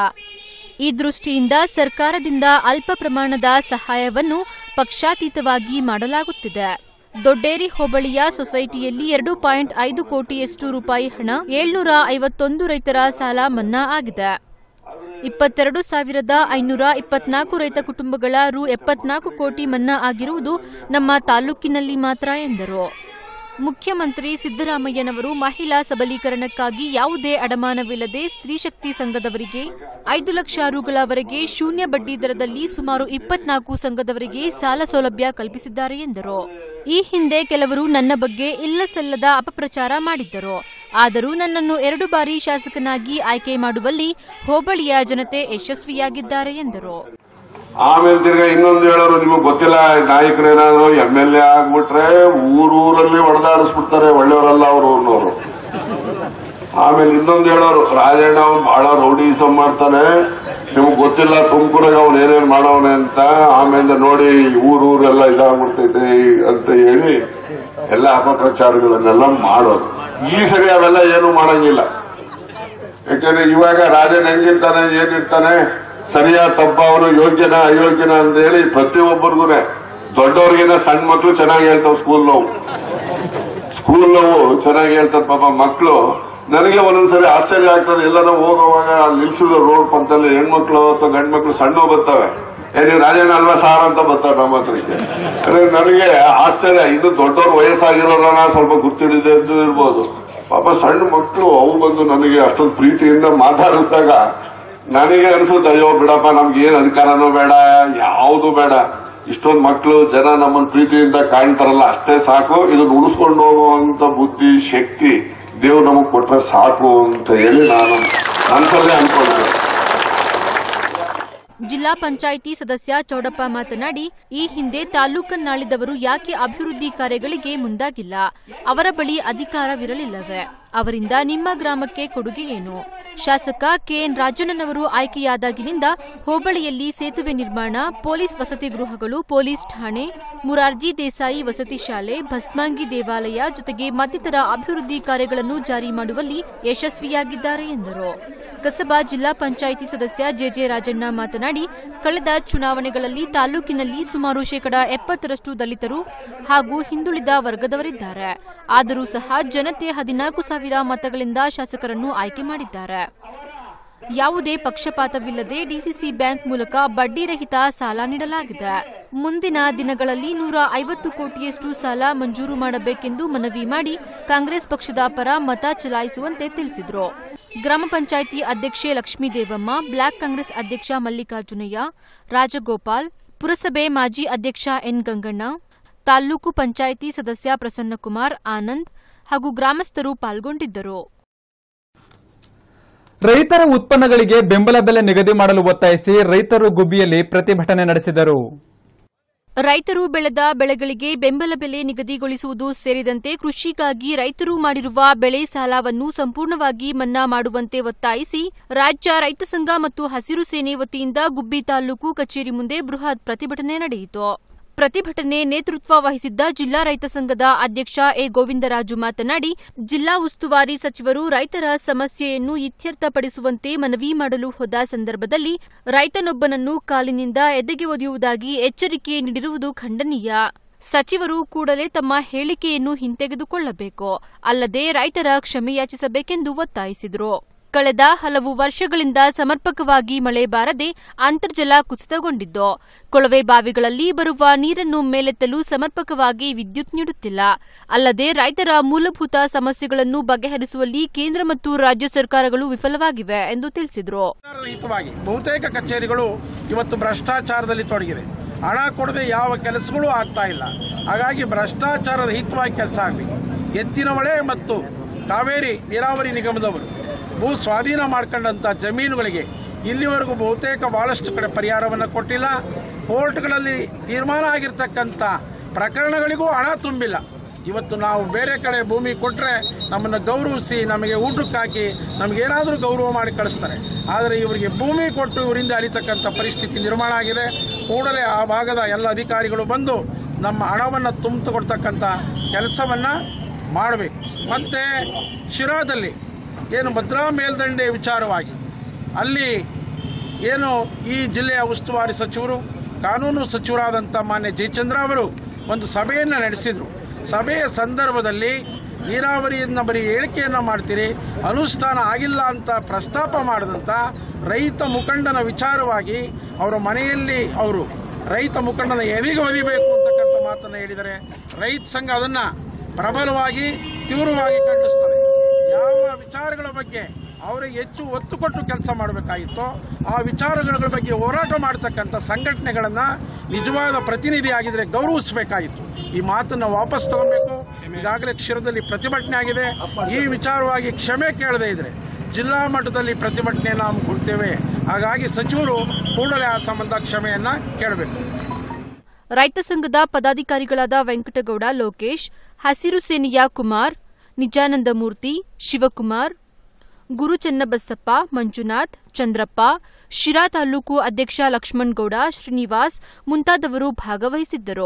ಈ ದೃಷ್ಟಿಯಿಂದ ಸರ್ಕಾರದಿಂದ ಅಲ್ಪ ಪ್ರಮಾಣದ ಸಹಾಯವನ್ನು ಪಕ್ಷಾತೀತವಾಗಿ ಮಾಡಲಾಗುತ್ತಿದೆ ದೊಡ್ಡೇರಿ ಹೋಬಳಿಯ ಸೊಸೈಟಿಯಲ್ಲಿ ಎರಡು ಪಾಯಿಂಟ್ ಐದು ಕೋಟಿಯಷ್ಟು ರೂಪಾಯಿ ಹಣ ಏಳ್ನೂರ ಐವತ್ತೊಂದು ರೈತರ ಸಾಲ ಮನ್ನಾ ಆಗಿದೆ ಇಪ್ಪತ್ತೆರಡು ಸಾವಿರದ ಐನೂರ ಇಪ್ಪತ್ನಾಲ್ಕು ರೈತ ಕುಟುಂಬಗಳ ರು ಎಪ್ಪತ್ನಾಲ್ಕು ಕೋಟಿ ಮನ್ನಾ ಆಗಿರುವುದು ನಮ್ಮ ತಾಲೂಕಿನಲ್ಲಿ ಮಾತ್ರ ಎಂದರು ಮುಖ್ಯಮಂತ್ರಿ ಸಿದ್ದರಾಮಯ್ಯನವರು ಮಹಿಳಾ ಸಬಲೀಕರಣಕ್ಕಾಗಿ ಯಾವುದೇ ಅಡಮಾನವಿಲ್ಲದೆ ಸ್ತ್ರೀಶಕ್ತಿ ಸಂಘದವರಿಗೆ ಐದು ಲಕ್ಷ ರುಗಳವರೆಗೆ ಶೂನ್ಯ ಬಡ್ಡಿ ದರದಲ್ಲಿ ಸುಮಾರು ಇಪ್ಪತ್ನಾಲ್ಕು ಸಂಘದವರಿಗೆ ಸಾಲ ಸೌಲಭ್ಯ ಕಲ್ಪಿಸಿದ್ದಾರೆ ಎಂದರು ಈ ಹಿಂದೆ ಕೆಲವರು ನನ್ನ ಬಗ್ಗೆ ಇಲ್ಲಸಲ್ಲದ ಅಪಪ್ರಚಾರ ಮಾಡಿದ್ದರು ಆದರೂ ನನ್ನನ್ನು ಎರಡು ಬಾರಿ ಶಾಸಕನಾಗಿ ಆಯ್ಕೆ ಮಾಡುವಲ್ಲಿ ಹೋಬಳಿಯ ಜನತೆ ಯಶಸ್ವಿಯಾಗಿದ್ದಾರೆ ಎಂದರು ಆಮೇಲೆ ತಿರ್ಗಾ ಇನ್ನೊಂದು ಹೇಳೋರು ನಿಮಗ್ ಗೊತ್ತಿಲ್ಲ ನಾಯಕರೇನಾದ್ರು ಎಂ ಎಲ್ ಎ ಆಗ್ಬಿಟ್ರೆ ಊರೂರಲ್ಲಿ ಹೊಡೆದಾಡಿಸ್ಬಿಡ್ತಾರೆ ಒಳ್ಳೆಯವರಲ್ಲ ಅವರು ಅನ್ನೋರು ಆಮೇಲೆ ಇನ್ನೊಂದು ಹೇಳೋರು ರಾಜಣ್ಣ ಅವ್ನು ಬಹಳ ರೌಡಿಸಮ್ ಮಾಡ್ತಾನೆ ನಿಮ್ಗೆ ಗೊತ್ತಿಲ್ಲ ತುಮಕೂರಾಗ ಅವ್ನು ಏನೇನ್ ಮಾಡವನೆ ಅಂತ ಆಮೇಲೆ ನೋಡಿ ಊರೂರೆಲ್ಲ ಇದಾಗ್ಬಿಡ್ತೈತೆ ಅಂತ ಹೇಳಿ ಎಲ್ಲ ಅಪಪ್ರಚಾರಗಳನ್ನೆಲ್ಲ ಮಾಡೋದು ಈ ಸರಿ ಅವೆಲ್ಲ ಏನು ಮಾಡಂಗಿಲ್ಲ ಯಾಕಂದ್ರೆ ಇವಾಗ ರಾಜನ್ ಹೆಂಗಿರ್ತಾನೆ ಏನಿರ್ತಾನೆ ಸರಿಯಾದ ತಪ್ಪ ಅವನು ಯೋಗ್ಯನ ಅಯೋಗ್ಯನ ಅಂತ ಹೇಳಿ ಪ್ರತಿಯೊಬ್ಬರಿಗೂ ದೊಡ್ಡವ್ರಿಗಿನ ಸಣ್ಣ ಮಕ್ಳು ಚೆನ್ನಾಗಿ ಹೇಳ್ತಾವ್ ಸ್ಕೂಲ್ ನೋವು ಸ್ಕೂಲ್ ನೋವು ಚೆನ್ನಾಗಿ ಹೇಳ್ತಾರೆ ಪಾಪ ಮಕ್ಕಳು ನನಗೆ ಒಂದೊಂದ್ಸರಿ ಆಶ್ಚರ್ಯ ಆಗ್ತದೆ ಎಲ್ಲ ನಾವು ಹೋಗುವಾಗ ನಿಲ್ಸಿದ್ರು ರೋಡ್ ಪಕ್ಕದಲ್ಲಿ ಹೆಣ್ಮಕ್ಳು ಅಥವಾ ಗಂಡ್ ಮಕ್ಳು ಸಣ್ಣ ಬರ್ತವೆ ಏ ನೀವು ರಾಜಣ್ಣ ಅಲ್ವಾ ಸಾರ್ ಅಂತ ಬರ್ತಾರೆ ನಮ್ಮ ಹತ್ರಕ್ಕೆ ಅಂದ್ರೆ ನನಗೆ ಆಶ್ಚರ್ಯ ಇದು ದೊಡ್ಡವ್ರ ವಯಸ್ಸಾಗಿರೋರನ್ನ ಸ್ವಲ್ಪ ಗುರ್ತಿಡಿದೆ ಅಂತ ಇರ್ಬೋದು ಪಾಪ ಸಣ್ಣ ಮಕ್ಕಳು ಅವು ಬಂದು ನನಗೆ ಅಷ್ಟೊಂದು ಪ್ರೀತಿಯಿಂದ ಮಾತಾಡಿದಾಗ ನನಗೆ ಅನ್ಸುತ್ತೆ ಅಯ್ಯೋ ಬಿಡಪ್ಪ ನಮ್ಗೆ ಏನ್ ಅಧಿಕಾರನೂ ಬೇಡ ಯಾವುದು ಬೇಡ ಇಷ್ಟೊಂದು ಮಕ್ಕಳು ಜನ ನಮ್ಮನ್ನ ಪ್ರೀತಿಯಿಂದ ಕಾಣ್ತಾರಲ್ಲ ಅಷ್ಟೇ ಸಾಕು ಇದನ್ನ ಉಳಿಸ್ಕೊಂಡು ಹೋಗುವಂತ ಬುದ್ಧಿ ಶಕ್ತಿ ದೇವ್ರು ನಮಗ್ ಕೊಟ್ರೆ ಸಾಕು ಅಂತ ಹೇಳಿ ನಾನು ಮನಸ್ಸಲ್ಲೇ ಅನ್ಕೊಳ್ತೇನೆ ಜಿಲ್ಲಾ ಪಂಚಾಯಿತಿ ಸದಸ್ಯ ಚೌಡಪ್ಪ ಮಾತನಾಡಿ ಈ ಹಿಂದೆ ತಾಲೂಕನ್ನಾಳಿದವರು ಯಾಕೆ ಅಭಿವೃದ್ಧಿ ಕಾರ್ಯಗಳಿಗೆ ಮುಂದಾಗಿಲ್ಲ ಅವರ ಬಳಿ ಅಧಿಕಾರವಿರಲಿಲ್ಲವೇ ಅವರಿಂದ ನಿಮ್ಮ ಗ್ರಾಮಕ್ಕೆ ಕೊಡುಗೆ ಏನು ಶಾಸಕ ಕೆಎನ್ ರಾಜಣ್ಣನವರು ಆಯ್ಕೆಯಾದಾಗಿನಿಂದ ಹೋಬಳಿಯಲ್ಲಿ ಸೇತುವೆ ನಿರ್ಮಾಣ ಪೊಲೀಸ್ ವಸತಿ ಗೃಹಗಳು ಪೊಲೀಸ್ ಠಾಣೆ ಮುರಾರ್ಜಿ ದೇಸಾಯಿ ವಸತಿ ಶಾಲೆ ಭಸ್ಮಾಂಗಿ ದೇವಾಲಯ ಜೊತೆಗೆ ಮತ್ತಿತರ ಅಭಿವೃದ್ಧಿ ಕಾರ್ಯಗಳನ್ನು ಜಾರಿ ಮಾಡುವಲ್ಲಿ ಯಶಸ್ವಿಯಾಗಿದ್ದಾರೆ ಎಂದರು ಕಸಬಾ ಜಿಲ್ಲಾ ಪಂಚಾಯಿತಿ ಸದಸ್ಯ ಜೆಜೆ ರಾಜಣ್ಣ ಮಾತನಾಡಿ ಕಳೆದ ಚುನಾವಣೆಗಳಲ್ಲಿ ತಾಲೂಕಿನಲ್ಲಿ ಸುಮಾರು ಶೇಕಡ ಎಪ್ಪತ್ತರಷ್ಟು ದಲಿತರು ಹಾಗೂ ಹಿಂದುಳಿದ ವರ್ಗದವರಿದ್ದಾರೆ ಆದರೂ ಸಹ ಜನತೆ ಹದಿನಾಲ್ಕು ಸಾವಿರ ಮತಗಳಿಂದ ಶಾಸಕರನ್ನು ಆಯ್ಕೆ ಮಾಡಿದ್ದಾರೆ ಯಾವುದೇ ಪಕ್ಷಪಾತವಿಲ್ಲದೆ ಡಿಸಿಸಿ ಬ್ಯಾಂಕ್ ಮೂಲಕ ಬಡ್ಡಿರಹಿತ ಸಾಲ ನೀಡಲಾಗಿದೆ ಮುಂದಿನ ದಿನಗಳಲ್ಲಿ ನೂರ ಐವತ್ತು ಕೋಟಿಯಷ್ಟು ಸಾಲ ಮಂಜೂರು ಮಾಡಬೇಕೆಂದು ಮನವಿ ಮಾಡಿ ಕಾಂಗ್ರೆಸ್ ಪಕ್ಷದ ಪರ ಮತ ಚಲಾಯಿಸುವಂತೆ ತಿಳಿಸಿದರು ಗ್ರಾಮ ಪಂಚಾಯಿತಿ ಅಧ್ಯಕ್ಷೆ ಲಕ್ಷ್ಮೀದೇವಮ್ಮ ಬ್ಲಾಕ್ ಕಾಂಗ್ರೆಸ್ ಅಧ್ಯಕ್ಷ ಮಲ್ಲಿಕಾರ್ಜುನಯ್ಯ ರಾಜಗೋಪಾಲ್ ಪುರಸಭೆ ಮಾಜಿ ಅಧ್ಯಕ್ಷ ಎನ್ ಗಂಗಣ್ಣ ತಾಲೂಕು ಪಂಚಾಯಿತಿ ಸದಸ್ಯ ಪ್ರಸನ್ನಕುಮಾರ್ ಆನಂದ್ ಹಾಗೂ ಗ್ರಾಮಸ್ಥರು ಪಾಲ್ಗೊಂಡಿದ್ದರು ರೈತರ ಉತ್ಪನ್ನಗಳಿಗೆ ಬೆಂಬಲ ಬೆಲೆ ನಿಗದಿ ಮಾಡಲು ಒತ್ತಾಯಿಸಿ ರೈತರು ಗುಬ್ಬಿಯಲ್ಲಿ ಪ್ರತಿಭಟನೆ ನಡೆಸಿದರು ರೈತರು ಬೆಳೆದ ಬೆಳೆಗಳಿಗೆ ಬೆಂಬಲ ಬೆಲೆ ನಿಗದಿಗೊಳಿಸುವುದು ಸೇರಿದಂತೆ ಕೃಷಿಗಾಗಿ ರೈತರು ಮಾಡಿರುವ ಬೆಳೆ ಸಾಲವನ್ನು ಸಂಪೂರ್ಣವಾಗಿ ಮನ್ನಾ ಮಾಡುವಂತೆ ಒತ್ತಾಯಿಸಿ ರಾಜ್ಯ ರೈತ ಸಂಘ ಮತ್ತು ಹಸಿರು ಸೇನೆ ವತಿಯಿಂದ ಗುಬ್ಬಿ ತಾಲೂಕು ಕಚೇರಿ ಮುಂದೆ ಬೃಹತ್ ಪ್ರತಿಭಟನೆ ನಡೆಯಿತು ಪ್ರತಿಭಟನೆ ನೇತೃತ್ವ ವಹಿಸಿದ್ದ ಜಿಲ್ಲಾ ರೈತ ಸಂಘದ ಅಧ್ಯಕ್ಷ ಎ ಗೋವಿಂದರಾಜು ಮಾತನಾಡಿ ಜಿಲ್ಲಾ ಉಸ್ತುವಾರಿ ಸಚಿವರು ರೈತರ ಸಮಸ್ಯೆಯನ್ನು ಇತ್ಯರ್ಥಪಡಿಸುವಂತೆ ಮನವಿ ಮಾಡಲು ಹೋದ ಸಂದರ್ಭದಲ್ಲಿ ರೈತನೊಬ್ಬನನ್ನು ಕಾಲಿನಿಂದ ಎದೆಗೆ ಒದೆಯುವುದಾಗಿ ಎಚ್ಚರಿಕೆ ನೀಡಿರುವುದು ಖಂಡನೀಯ ಸಚಿವರು ಕೂಡಲೇ ತಮ್ಮ ಹೇಳಿಕೆಯನ್ನು ಹಿಂತೆಗೆದುಕೊಳ್ಳಬೇಕು ಅಲ್ಲದೆ ರೈತರ ಕ್ಷಮೆಯಾಚಿಸಬೇಕೆಂದು ಒತ್ತಾಯಿಸಿದರು ಕಳೆದ ಹಲವು ವರ್ಷಗಳಿಂದ ಸಮರ್ಪಕವಾಗಿ ಮಳೆ ಬಾರದೆ ಅಂತರ್ಜಲ ಕುಸಿತಗೊಂಡಿದ್ದು ಕೊಳವೆ ಬಾವಿಗಳಲ್ಲಿ ಬರುವ ನೀರನ್ನು ಮೇಲೆತ್ತಲು ಸಮರ್ಪಕವಾಗಿ ವಿದ್ಯುತ್ ನೀಡುತ್ತಿಲ್ಲ ಅಲ್ಲದೆ ರೈತರ ಮೂಲಭೂತ ಸಮಸ್ಯೆಗಳನ್ನು ಬಗೆಹರಿಸುವಲ್ಲಿ ಕೇಂದ್ರ ಮತ್ತು ರಾಜ್ಯ ಸರ್ಕಾರಗಳು ವಿಫಲವಾಗಿವೆ ಎಂದು ತಿಳಿಸಿದರು ರಹಿತವಾಗಿ ಬಹುತೇಕ ಕಚೇರಿಗಳು ಇವತ್ತು ಭ್ರಷ್ಟಾಚಾರದಲ್ಲಿ ತೊಡಗಿದೆ ಹಣ ಕೊಡದೆ ಯಾವ ಕೆಲಸಗಳು ಆಗ್ತಾ ಇಲ್ಲ ಹಾಗಾಗಿ ಭ್ರಷ್ಟಾಚಾರ ರಹಿತವಾಗಿ ಕೆಲಸ ಆಗಬೇಕು ಎತ್ತಿನ ಹೊಳೆ ಮತ್ತು ಕಾವೇರಿ ನೀರಾವರಿ ನಿಗಮದವರು ಭೂ ಸ್ವಾಧೀನ ಮಾಡ್ಕೊಂಡಂತ ಜಮೀನುಗಳಿಗೆ ಇಲ್ಲಿವರೆಗೂ ಬಹುತೇಕ ಬಹಳಷ್ಟು ಕಡೆ ಪರಿಹಾರವನ್ನು ಕೊಟ್ಟಿಲ್ಲ ಕೋರ್ಟ್ಗಳಲ್ಲಿ ತೀರ್ಮಾನ ಆಗಿರ್ತಕ್ಕಂಥ ಪ್ರಕರಣಗಳಿಗೂ ಹಣ ತುಂಬಿಲ್ಲ ಇವತ್ತು ನಾವು ಬೇರೆ ಕಡೆ ಭೂಮಿ ಕೊಟ್ಟರೆ ನಮ್ಮನ್ನು ಗೌರವಿಸಿ ನಮಗೆ ಊಟಕ್ಕೆ ಹಾಕಿ ನಮಗೇನಾದರೂ ಗೌರವ ಮಾಡಿ ಕಳಿಸ್ತಾರೆ ಆದರೆ ಇವರಿಗೆ ಭೂಮಿ ಕೊಟ್ಟು ಇವರಿಂದ ಅಲಿತಕ್ಕಂಥ ಪರಿಸ್ಥಿತಿ ನಿರ್ಮಾಣ ಆಗಿದೆ ಕೂಡಲೇ ಆ ಭಾಗದ ಎಲ್ಲ ಅಧಿಕಾರಿಗಳು ಬಂದು ನಮ್ಮ ಹಣವನ್ನು ತುಂಬಿಕೊಡ್ತಕ್ಕಂಥ ಕೆಲಸವನ್ನು ಮಾಡಬೇಕು ಮತ್ತೆ ಶಿರಾದಲ್ಲಿ ಏನು ಭದ್ರಾ ಮೇಲ್ದಂಡೆ ವಿಚಾರವಾಗಿ ಅಲ್ಲಿ ಏನು ಈ ಜಿಲ್ಲೆಯ ಉಸ್ತುವಾರಿ ಸಚಿವರು ಕಾನೂನು ಸಚಿವರಾದಂಥ ಮಾನ್ಯ ಜಯಚಂದ್ರ ಅವರು ಒಂದು ಸಭೆಯನ್ನು ನಡೆಸಿದರು ಸಭೆಯ ಸಂದರ್ಭದಲ್ಲಿ ನೀರಾವರಿಯನ್ನ ಬರೀ ಹೇಳಿಕೆಯನ್ನ ಮಾಡ್ತೀರಿ ಅನುಷ್ಠಾನ ಆಗಿಲ್ಲ ಅಂತ ಪ್ರಸ್ತಾಪ ಮಾಡಿದಂಥ ರೈತ ಮುಖಂಡನ ವಿಚಾರವಾಗಿ ಅವರ ಮನೆಯಲ್ಲಿ ಅವರು ರೈತ ಮುಖಂಡನ ಎದೆಗೆ ಒದಿಬೇಕು ಅಂತಕ್ಕಂಥ ಮಾತನ್ನು ಹೇಳಿದರೆ ರೈತ ಸಂಘ ಅದನ್ನ ಪ್ರಬಲವಾಗಿ ತೀವ್ರವಾಗಿ ಖಂಡಿಸ್ತದೆ ಯಾವ ವಿಚಾರಗಳ ಬಗ್ಗೆ ಅವರಿಗೆ ಹೆಚ್ಚು ಒತ್ತು ಕೊಟ್ಟು ಕೆಲಸ ಮಾಡಬೇಕಾಗಿತ್ತು ಆ ವಿಚಾರಗಳ ಬಗ್ಗೆ ಹೋರಾಟ ಮಾಡತಕ್ಕಂಥ ಸಂಘಟನೆಗಳನ್ನ ನಿಜವಾದ ಪ್ರತಿನಿಧಿ ಆಗಿದ್ರೆ ಗೌರವಿಸಬೇಕಾಗಿತ್ತು ಈ ಮಾತನ್ನ ವಾಪಸ್ ತಗೊಬೇಕು ಈಗಾಗಲೇ ಕ್ಷೀರದಲ್ಲಿ ಪ್ರತಿಭಟನೆ ಆಗಿದೆ ಈ ವಿಚಾರವಾಗಿ ಕ್ಷಮೆ ಕೇಳದೇ ಇದ್ರೆ ಜಿಲ್ಲಾ ಮಟ್ಟದಲ್ಲಿ ಪ್ರತಿಭಟನೆಯನ್ನು ಹಮ್ಮಿಕೊಳ್ತೇವೆ ಹಾಗಾಗಿ ಸಚಿವರು ಕೂಡಲೇ ಆ ಸಂಬಂಧ ಕ್ಷಮೆಯನ್ನ ಕೇಳಬೇಕು ರೈತ ಸಂಘದ ಪದಾಧಿಕಾರಿಗಳಾದ ವೆಂಕಟಗೌಡ ಲೋಕೇಶ್ ಹಸಿರು ಸೇನೆಯ ಕುಮಾರ್ ನಿಜಾನಂದಮೂರ್ತಿ ಶಿವಕುಮಾರ್ ಗುರುಚನ್ನಬಸಪ್ಪ ಮಂಜುನಾಥ್ ಚಂದ್ರಪ್ಪ ಶಿರಾ ತಾಲೂಕು ಅಧ್ಯಕ್ಷ ಲಕ್ಷ್ಮಣಗೌಡ ಶ್ರೀನಿವಾಸ್ ಮುಂತಾದವರು ಭಾಗವಹಿಸಿದ್ದರು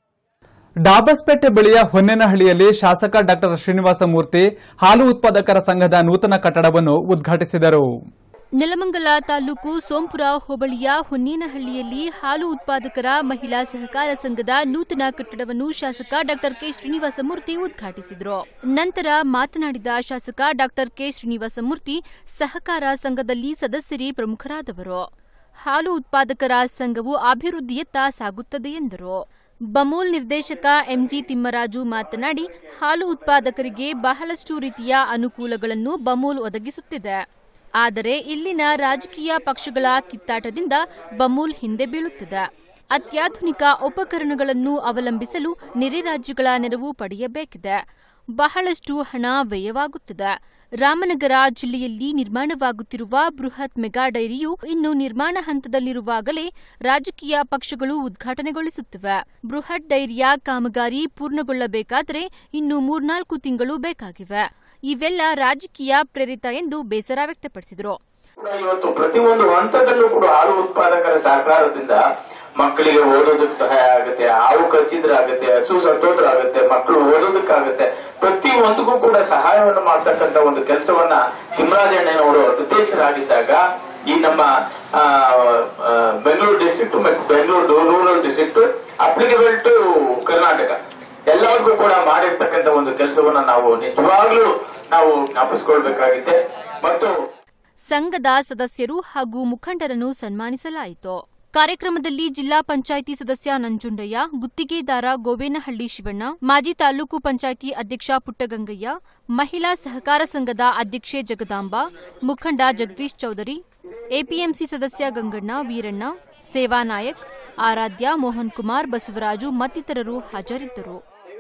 ಡಾಬಸ್ಪೇಟೆ ಬಳಿಯ ಹೊನ್ನೇನಹಳ್ಳಿಯಲ್ಲಿ ಶಾಸಕ ಡಾ ಶ್ರೀನಿವಾಸ ಮೂರ್ತಿ ಹಾಲು ಉತ್ಪಾದಕರ ಸಂಘದ ನೂತನ ಕಟ್ಟಡವನ್ನು ಉದ್ಘಾಟಿಸಿದರು ನೆಲಮಂಗಲ ತಾಲೂಕು ಸೋಂಪುರ ಹೋಬಳಿಯ ಹೊನ್ನೇನಹಳ್ಳಿಯಲ್ಲಿ ಹಾಲು ಉತ್ಪಾದಕರ ಮಹಿಳಾ ಸಹಕಾರ ಸಂಘದ ನೂತನ ಕಟ್ಟಡವನ್ನು ಶಾಸಕ ಡಾ ಕೆ ಶ್ರೀನಿವಾಸಮೂರ್ತಿ ಉದ್ಘಾಟಿಸಿದರು ನಂತರ ಮಾತನಾಡಿದ ಶಾಸಕ ಡಾ ಕೆ ಶ್ರೀನಿವಾಸಮೂರ್ತಿ ಸಹಕಾರ ಸಂಘದಲ್ಲಿ ಸದಸ್ಯರೇ ಪ್ರಮುಖರಾದವರು ಹಾಲು ಉತ್ಪಾದಕರ ಸಂಘವು ಅಭಿವೃದ್ಧಿಯತ್ತ ಸಾಗುತ್ತದೆ ಎಂದರು ಬಮೂಲ್ ನಿರ್ದೇಶಕ ಎಂಜಿ ತಿಮ್ಮರಾಜು ಮಾತನಾಡಿ ಹಾಲು ಉತ್ಪಾದಕರಿಗೆ ಬಹಳಷ್ಟು ರೀತಿಯ ಅನುಕೂಲಗಳನ್ನು ಬಮೂಲ್ ಒದಗಿಸುತ್ತಿದೆ ಆದರೆ ಇಲ್ಲಿನ ರಾಜಕೀಯ ಪಕ್ಷಗಳ ಕಿತ್ತಾಟದಿಂದ ಬಮೂಲ್ ಹಿಂದೆ ಬೀಳುತ್ತಿದೆ ಅತ್ಯಾಧುನಿಕ ಉಪಕರಣಗಳನ್ನು ಅವಲಂಬಿಸಲು ನೆರೆ ರಾಜ್ಯಗಳ ನೆರವು ಪಡೆಯಬೇಕಿದೆ ಬಹಳಷ್ಟು ಹಣ ವ್ಯಯವಾಗುತ್ತಿದೆ ರಾಮನಗರ ಜಿಲ್ಲೆಯಲ್ಲಿ ನಿರ್ಮಾಣವಾಗುತ್ತಿರುವ ಬೃಹತ್ ಮೆಗಾ ಡೈರಿಯು ಇನ್ನು ನಿರ್ಮಾಣ ಹಂತದಲ್ಲಿರುವಾಗಲೇ ರಾಜಕೀಯ ಪಕ್ಷಗಳು ಉದ್ಘಾಟನೆಗೊಳಿಸುತ್ತಿವೆ ಬೃಹತ್ ಡೈರಿಯ ಕಾಮಗಾರಿ ಪೂರ್ಣಗೊಳ್ಳಬೇಕಾದರೆ ಇನ್ನು ಮೂರ್ನಾಲ್ಕು ತಿಂಗಳು ಬೇಕಾಗಿವೆ ಇವೆಲ್ಲ ರಾಜಕೀಯ ಪ್ರೇರಿತ ಎಂದು ಬೇಸರ ವ್ಯಕ್ತಪಡಿಸಿದರು ಕೂಡ ಇವತ್ತು ಪ್ರತಿಯೊಂದು ಹಂತದಲ್ಲೂ ಕೂಡ ಹಾಲು ಉತ್ಪಾದಕರ ಸಹಕಾರದಿಂದ ಮಕ್ಕಳಿಗೆ ಓದೋದಕ್ಕೆ ಸಹಾಯ ಆಗುತ್ತೆ ಹಾವು ಕಚ್ಚಿದ್ರೆ ಆಗುತ್ತೆ ಹಸು ಸತ್ತೋದ್ರ ಆಗುತ್ತೆ ಮಕ್ಕಳು ಓದೋದಕ್ಕಾಗುತ್ತೆ ಪ್ರತಿ ಒಂದಕ್ಕೂ ಕೂಡ ಸಹಾಯವನ್ನು ಮಾಡ್ತಕ್ಕಂತ ಒಂದು ಕೆಲಸವನ್ನ ತಿಮ್ಮರಾಜಣ್ಣನವರು ಅಧ್ಯಕ್ಷರಾಗಿದ್ದಾಗ ಈ ನಮ್ಮ ಆ, ಆ, ಬೆಂಗಳೂರು ಡಿಸ್ಟ್ರಿಕ್ಟ್ ಮತ್ತು Bengaluru rural district applicable to Karnataka ಎಲ್ಲರಿಗೂ ಕೂಡ ಮಾಡಿರ್ತಕ್ಕಂಥ ಒಂದು ಕೆಲಸವನ್ನ ನಾವು ನಿಜವಾಗ್ಲೂ ನಾವು ಜ್ಞಾಪಿಸ್ಕೊಳ್ಬೇಕಾಗಿದೆ ಮತ್ತು ಸಂಘದ ಸದಸ್ಯರು ಹಾಗೂ ಮುಖಂಡರನ್ನು ಸನ್ಮಾನಿಸಲಾಯಿತು ಕಾರ್ಯಕ್ರಮದಲ್ಲಿ ಜಿಲ್ಲಾ ಪಂಚಾಯಿತಿ ಸದಸ್ಯ ನಂಜುಂಡಯ್ಯ ಗುತ್ತಿಗೆದಾರ ಗೋವೇನಹಳ್ಳಿ ಶಿವಣ್ಣ ಮಾಜಿ ತಾಲೂಕು ಪಂಚಾಯಿತಿ ಅಧ್ಯಕ್ಷ ಪುಟ್ಟಗಂಗಯ್ಯ ಮಹಿಳಾ ಸಹಕಾರ ಸಂಘದ ಅಧ್ಯಕ್ಷೆ ಜಗದಾಂಬ ಮುಖಂಡ ಜಗದೀಶ್ ಚೌಧರಿ ಎಪಿಎಂಸಿ ಸದಸ್ಯ ಗಂಗಣ್ಣ ವೀರಣ್ಣ ಸೇವಾ ನಾಯಕ್ ಆರಾಧ್ಯ ಮೋಹನ್ ಕುಮಾರ್ ಬಸವರಾಜು ಮತ್ತಿತರರು ಹಾಜರಿದ್ದರು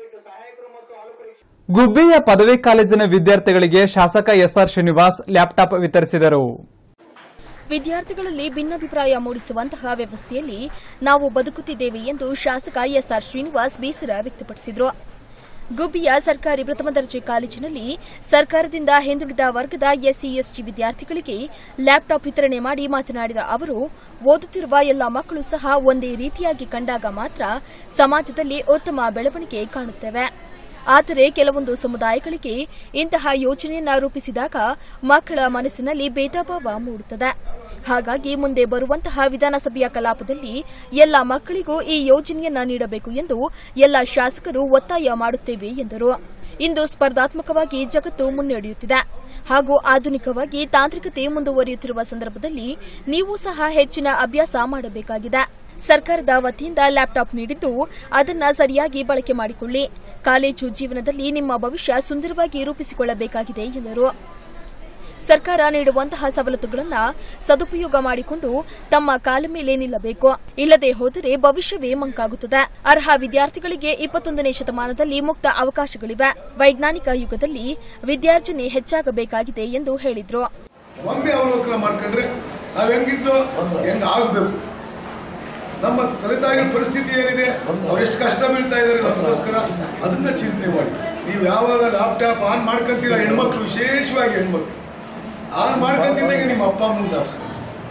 ಗುಬ್ಬಿಯ ಪದವಿ ಕಾಲೇಜಿನ ವಿದ್ಯಾರ್ಥಿಗಳಿಗೆ ಶಾಸಕ ಎಸ್ಆರ್ ಶ್ರೀನಿವಾಸ್ ಲ್ಯಾಪ್ಟಾಪ್ ವಿತರಿಸಿದರು ವಿದ್ಯಾರ್ಥಿಗಳಲ್ಲಿ ಭಿನ್ನಾಭಿಪ್ರಾಯ ಮೂಡಿಸುವಂತಹ ವ್ಯವಸ್ಥೆಯಲ್ಲಿ ನಾವು ಬದುಕುತ್ತಿದ್ದೇವೆ ಎಂದು ಶಾಸಕ ಎಸ್ಆರ್ ಶ್ರೀನಿವಾಸ್ ಬೇಸರ ವ್ಯಕ್ತಪಡಿಸಿದರು ಗುಬ್ಬಿಯ ಸರ್ಕಾರಿ ಪ್ರಥಮ ದರ್ಜೆ ಕಾಲೇಜಿನಲ್ಲಿ ಸರ್ಕಾರದಿಂದ ಹಿಂದುಳಿದ ವರ್ಗದ ಎಸ್ಸಿ ಎಸ್ಟಿ ವಿದ್ಯಾರ್ಥಿಗಳಿಗೆ ಲ್ಯಾಪ್ಟಾಪ್ ವಿತರಣೆ ಮಾಡಿ ಮಾತನಾಡಿದ ಅವರು ಓದುತ್ತಿರುವ ಎಲ್ಲ ಮಕ್ಕಳು ಸಹ ಒಂದೇ ರೀತಿಯಾಗಿ ಕಂಡಾಗ ಮಾತ್ರ ಸಮಾಜದಲ್ಲಿ ಉತ್ತಮ ಬೆಳವಣಿಗೆ ಕಾಣುತ್ತೇವೆ ಆದರೆ ಕೆಲವೊಂದು ಸಮುದಾಯಗಳಿಗೆ ಇಂತಹ ಯೋಜನೆಯನ್ನ ರೂಪಿಸಿದಾಗ ಮಕ್ಕಳ ಮನಸ್ಸಿನಲ್ಲಿ ಭೇದಭಾವ ಮೂಡುತ್ತದೆ ಹಾಗಾಗಿ ಮುಂದೆ ಬರುವಂತಹ ವಿಧಾನಸಭೆಯ ಕಲಾಪದಲ್ಲಿ ಎಲ್ಲ ಮಕ್ಕಳಿಗೂ ಈ ಯೋಜನೆಯನ್ನ ನೀಡಬೇಕು ಎಂದು ಎಲ್ಲ ಶಾಸಕರು ಒತ್ತಾಯ ಮಾಡುತ್ತೇವೆ ಎಂದರು ಇಂದು ಸ್ಪರ್ಧಾತ್ಮಕವಾಗಿ ಜಗತ್ತು ಮುನ್ನಡೆಯುತ್ತಿದೆ ಹಾಗೂ ಆಧುನಿಕವಾಗಿ ತಾಂತ್ರಿಕತೆ ಮುಂದುವರಿಯುತ್ತಿರುವ ಸಂದರ್ಭದಲ್ಲಿ ನೀವು ಸಹ ಹೆಚ್ಚಿನ ಅಭ್ಯಾಸ ಮಾಡಬೇಕಾಗಿದೆ ಸರ್ಕಾರದ ವತಿಯಿಂದ ಲ್ಯಾಪ್ಟಾಪ್ ನೀಡಿದ್ದು ಅದನ್ನ ಸರಿಯಾಗಿ ಬಳಕೆ ಮಾಡಿಕೊಳ್ಳಿ ಕಾಲೇಜು ಜೀವನದಲ್ಲಿ ನಿಮ್ಮ ಭವಿಷ್ಯ ಸುಂದರವಾಗಿ ರೂಪಿಸಿಕೊಳ್ಳಬೇಕಾಗಿದೆ ಎಂದರು ಸರ್ಕಾರ ನೀಡುವಂತಹ ಸವಲತ್ತುಗಳನ್ನು ಸದುಪಯೋಗ ಮಾಡಿಕೊಂಡು ತಮ್ಮ ಕಾಲ ಮೇಲೆ ನಿಲ್ಲಬೇಕು ಇಲ್ಲದೆ ಹೋದರೆ ಭವಿಷ್ಯವೇ ಮಂಕಾಗುತ್ತದೆ ಅರ್ಹ ವಿದ್ಯಾರ್ಥಿಗಳಿಗೆ ಇಪ್ಪತ್ತೊಂದನೇ ಶತಮಾನದಲ್ಲಿ ಮುಕ್ತ ಅವಕಾಶಗಳಿವೆ ವೈಜ್ಞಾನಿಕ ಯುಗದಲ್ಲಿ ವಿದ್ಯಾರ್ಜನೆ ಹೆಚ್ಚಾಗಬೇಕಾಗಿದೆ ಎಂದು ಹೇಳಿದರು ಒಮ್ಮೆ ಅವಲೋಕನ ಮಾಡ್ಕೊಂಡ್ರೆ ನಾವ್ ಹೆಂಗಿದ್ದು ಹೆಂಗ್ ಆಗ್ಬೇಕು ನಮ್ಮ ತಂದೆ ತಾಯಿಗಳ ಪರಿಸ್ಥಿತಿ ಏನಿದೆ ಅವ್ರು ಎಷ್ಟು ಕಷ್ಟ ಬೀಳ್ತಾ ಇದ್ದಾರೆ ನಮಗೋಸ್ಕರ ಅದನ್ನ ಚಿಂತನೆ ಮಾಡಿ ನೀವು ಯಾವಾಗ ಲ್ಯಾಪ್ಟಾಪ್ ಆನ್ ಮಾಡ್ಕೊಂತೀರಾ ಹೆಣ್ಮಕ್ಳು ವಿಶೇಷವಾಗಿ ಹೆಣ್ಮಕ್ಳು ಆನ್ ಮಾಡ್ಕೊಂತಿದ್ದಂಗೆ ನಿಮ್ಮ ಅಪ್ಪ ಅಮ್ಮನ ನಮಸ್ಕಾರ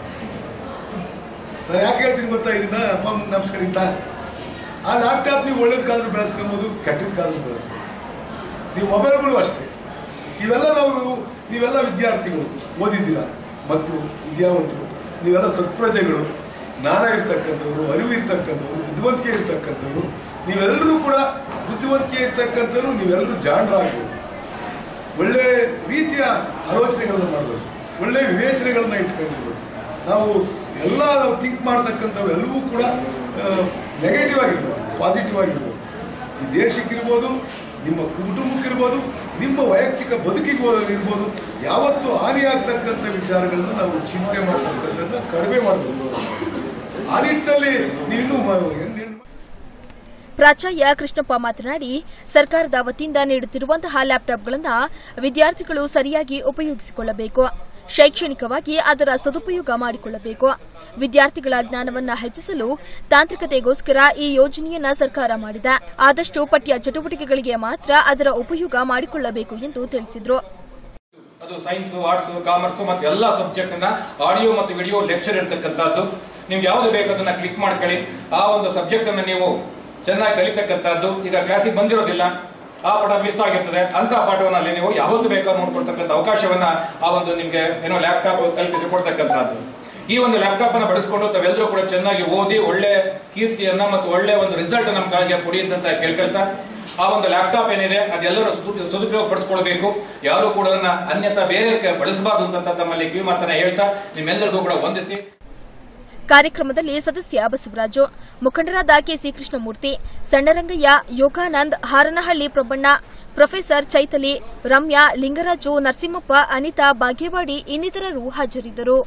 ನಾನು ಯಾಕೆ ಹೇಳ್ತೀನಿ ಗೊತ್ತಾ ಇದನ್ನ ಅಪ್ಪ ಅಮ್ಮನ ನಮಸ್ಕಾರ ಅಂತ ಆ ಲ್ಯಾಪ್ಟಾಪ್ ನೀವು ಒಳ್ಳೇದಕ್ಕಾದ್ರೂ ಬೆಳೆಸ್ಕೊಬೋದು ಕೆಟ್ಟದಕ್ಕಾದ್ರೂ ಬೆಳೆಸ್ಬೋದು ನೀವು ಮೊಬೈಲ್ಗಳು ಅಷ್ಟೇ ಇವೆಲ್ಲ ನಾವು ನೀವೆಲ್ಲ ವಿದ್ಯಾರ್ಥಿಗಳು ಓದಿದ್ದೀರಾ ಮತ್ತು ವಿದ್ಯಾವಂತರು ನೀವೆಲ್ಲ ಸತ್ಪ್ರಜೆಗಳು ಜ್ಞಾನ ಇರ್ತಕ್ಕಂಥವ್ರು ಅರಿವು ಇರ್ತಕ್ಕಂಥವ್ರು ಬುದ್ಧಿವಂತಿಕೆ ಇರ್ತಕ್ಕಂಥವ್ರು ನೀವೆಲ್ಲರೂ ಕೂಡ ಬುದ್ಧಿವಂತಿಕೆ ಇರ್ತಕ್ಕಂಥವ್ರು ನೀವೆಲ್ಲರೂ ಜಾಣರಾಗಬೇಕು ಒಳ್ಳೆ ರೀತಿಯ ಆಲೋಚನೆಗಳನ್ನ ಮಾಡಬೇಕು ಒಳ್ಳೆ ವಿವೇಚನೆಗಳನ್ನ ಇಟ್ಕೊಂಡಿರ್ಬೇಕು ನಾವು ಎಲ್ಲ ನಾವು ಥಿಂಕ್ ಮಾಡ್ತಕ್ಕಂಥವು ಎಲ್ಲವೂ ಕೂಡ ನೆಗೆಟಿವ್ ಆಗಿರ್ಬೋದು ಪಾಸಿಟಿವ್ ಆಗಿರ್ಬೋದು ಈ ದೇಶಕ್ಕಿರ್ಬೋದು ನಿಮ್ಮ ಕುಟುಂಬಕ್ಕಿರ್ಬೋದು ನಿಮ್ಮ ವೈಯಕ್ತಿಕ ಬದುಕಿಗೆ ಇರ್ಬೋದು ಯಾವತ್ತೂ ಹಾನಿಯಾಗ್ತಕ್ಕಂಥ ವಿಚಾರಗಳನ್ನ ನಾವು ಚಿಂತೆ ಮಾಡ್ತಕ್ಕಂಥದ್ದನ್ನ ಕಡಿಮೆ ಮಾಡಬೇಕು ಆ ನಿಟ್ಟಿನಲ್ಲಿ ನೀನು ಪ್ರಾಚಾರ್ಯ ಕೃಷ್ಣಪ್ಪ ಮಾತನಾಡಿ ಸರ್ಕಾರದ ವತಿಯಿಂದ ನೀಡುತ್ತಿರುವಂತಹ ಲ್ಯಾಪ್ಟಾಪ್ಗಳನ್ನು ವಿದ್ಯಾರ್ಥಿಗಳು ಸರಿಯಾಗಿ ಉಪಯೋಗಿಸಿಕೊಳ್ಳಬೇಕು ಶೈಕ್ಷಣಿಕವಾಗಿ ಅದರ ಸದುಪಯೋಗ ಮಾಡಿಕೊಳ್ಳಬೇಕು ವಿದ್ಯಾರ್ಥಿಗಳ ಜ್ಞಾನವನ್ನ ಹೆಚ್ಚಿಸಲು ತಾಂತ್ರಿಕತೆಗೋಸ್ಕರ ಈ ಯೋಜನೆಯನ್ನ ಸರ್ಕಾರ ಮಾಡಿದೆ ಆದಷ್ಟು ಪಠ್ಯ ಚಟುವಟಿಕೆಗಳಿಗೆ ಮಾತ್ರ ಅದರ ಉಪಯೋಗ ಮಾಡಿಕೊಳ್ಳಬೇಕು ಎಂದು ತಿಳಿಸಿದರು ಅದು ಸೈನ್ಸ್ ಆರ್ಟ್ಸ್ ಕಾಮರ್ಸ್ ಮತ್ತು ಎಲ್ಲ ಸಬ್ಜೆಕ್ಟ್ ನ ಆಡಿಯೋ ಮತ್ತು ವಿಡಿಯೋ ಲೆಕ್ಚರ್ ಇರ್ತಕ್ಕಂಥದ್ದು ನಿಮ್ಗೆ ಯಾವ್ದು ಬೇಕು ಅದನ್ನ ಕ್ಲಿಕ್ ಮಾಡ್ಕೊಳ್ಳಿ ಆ ಒಂದು ಸಬ್ಜೆಕ್ಟ್ ಅನ್ನ ನೀವು ಚೆನ್ನಾಗಿ ಕಲಿತಕ್ಕಂಥದ್ದು ಈಗ ಕ್ಲಾಸಿಗೆ ಬಂದಿರೋದಿಲ್ಲ ಆ ಪಾಠ ಮಿಸ್ ಆಗಿರ್ತದೆ ಅಂತ ಪಾಠವನ್ನ ಅಲ್ಲಿ ನೀವು ಯಾವತ್ತು ಬೇಕಾದ್ರೂ ನೋಡ್ಕೊಳ್ತಕ್ಕಂಥ ಅವಕಾಶವನ್ನ ಆ ಒಂದು ನಿಮ್ಗೆ ಏನೋ ಲ್ಯಾಪ್ಟಾಪ್ ಕಲ್ಪಿಸಿ ಕೊಡ್ತಕ್ಕಂಥದ್ದು ಈ ಒಂದು ಲ್ಯಾಪ್ಟಾಪ್ ಅನ್ನ ಬಳಸ್ಕೊಂಡು ತಾವೆಲ್ಲರೂ ಕೂಡ ಚೆನ್ನಾಗಿ ಓದಿ ಒಳ್ಳೆ ಕೀರ್ತಿಯನ್ನ ಮತ್ತು ಒಳ್ಳೆ ಒಂದು ರಿಸಲ್ಟ್ ನಮ್ಮ ಕಾಲಿಗೆ ಕೊಡಿ ಅಂತ ಕೇಳ್ಕೊಳ್ತಾ ಆ ಒಂದು ಲ್ಯಾಪ್ಟಾಪ್ ಏನಿದೆ ಅದೆಲ್ಲರೂ ಸದು- ಸದುಪಯೋಗ ಪಡಿಸ್ಕೊಳ್ಬೇಕು ಯಾರು ಕೂಡ ಅದನ್ನ ಅನ್ಯತಾ ಬೇರೆ ಕ- ಬಳಸಬಾರ್ದು ಅಂತ ತಮ್ಮಲ್ಲಿ ಕಿವಿ ಮಾತನ್ನ ಹೇಳ್ತಾ ನಿಮ್ಮೆಲ್ಲರಿಗೂ ಕೂಡ ವಂದಿಸಿ ಕಾರ್ಯಕ್ರಮದಲ್ಲಿ ಸದಸ್ಯ ಬಸವರಾಜು ಮುಖಂಡರಾದ ಕೆಸಿ ಕೃಷ್ಣಮೂರ್ತಿ ಸಣ್ಣರಂಗಯ್ಯ ಯೋಗಾನಂದ್ ಹಾರನಹಳ್ಳಿ ಪ್ರಬಣ್ಣ ಪ್ರೊಫೆಸರ್ ಚೈತಲಿ ರಮ್ಯಾ ಲಿಂಗರಾಜು ನರಸಿಂಹಪ್ಪ ಅನಿತಾ ಬಾಗೇವಾಡಿ ಇನ್ನಿತರರು ಹಾಜರಿದ್ದರು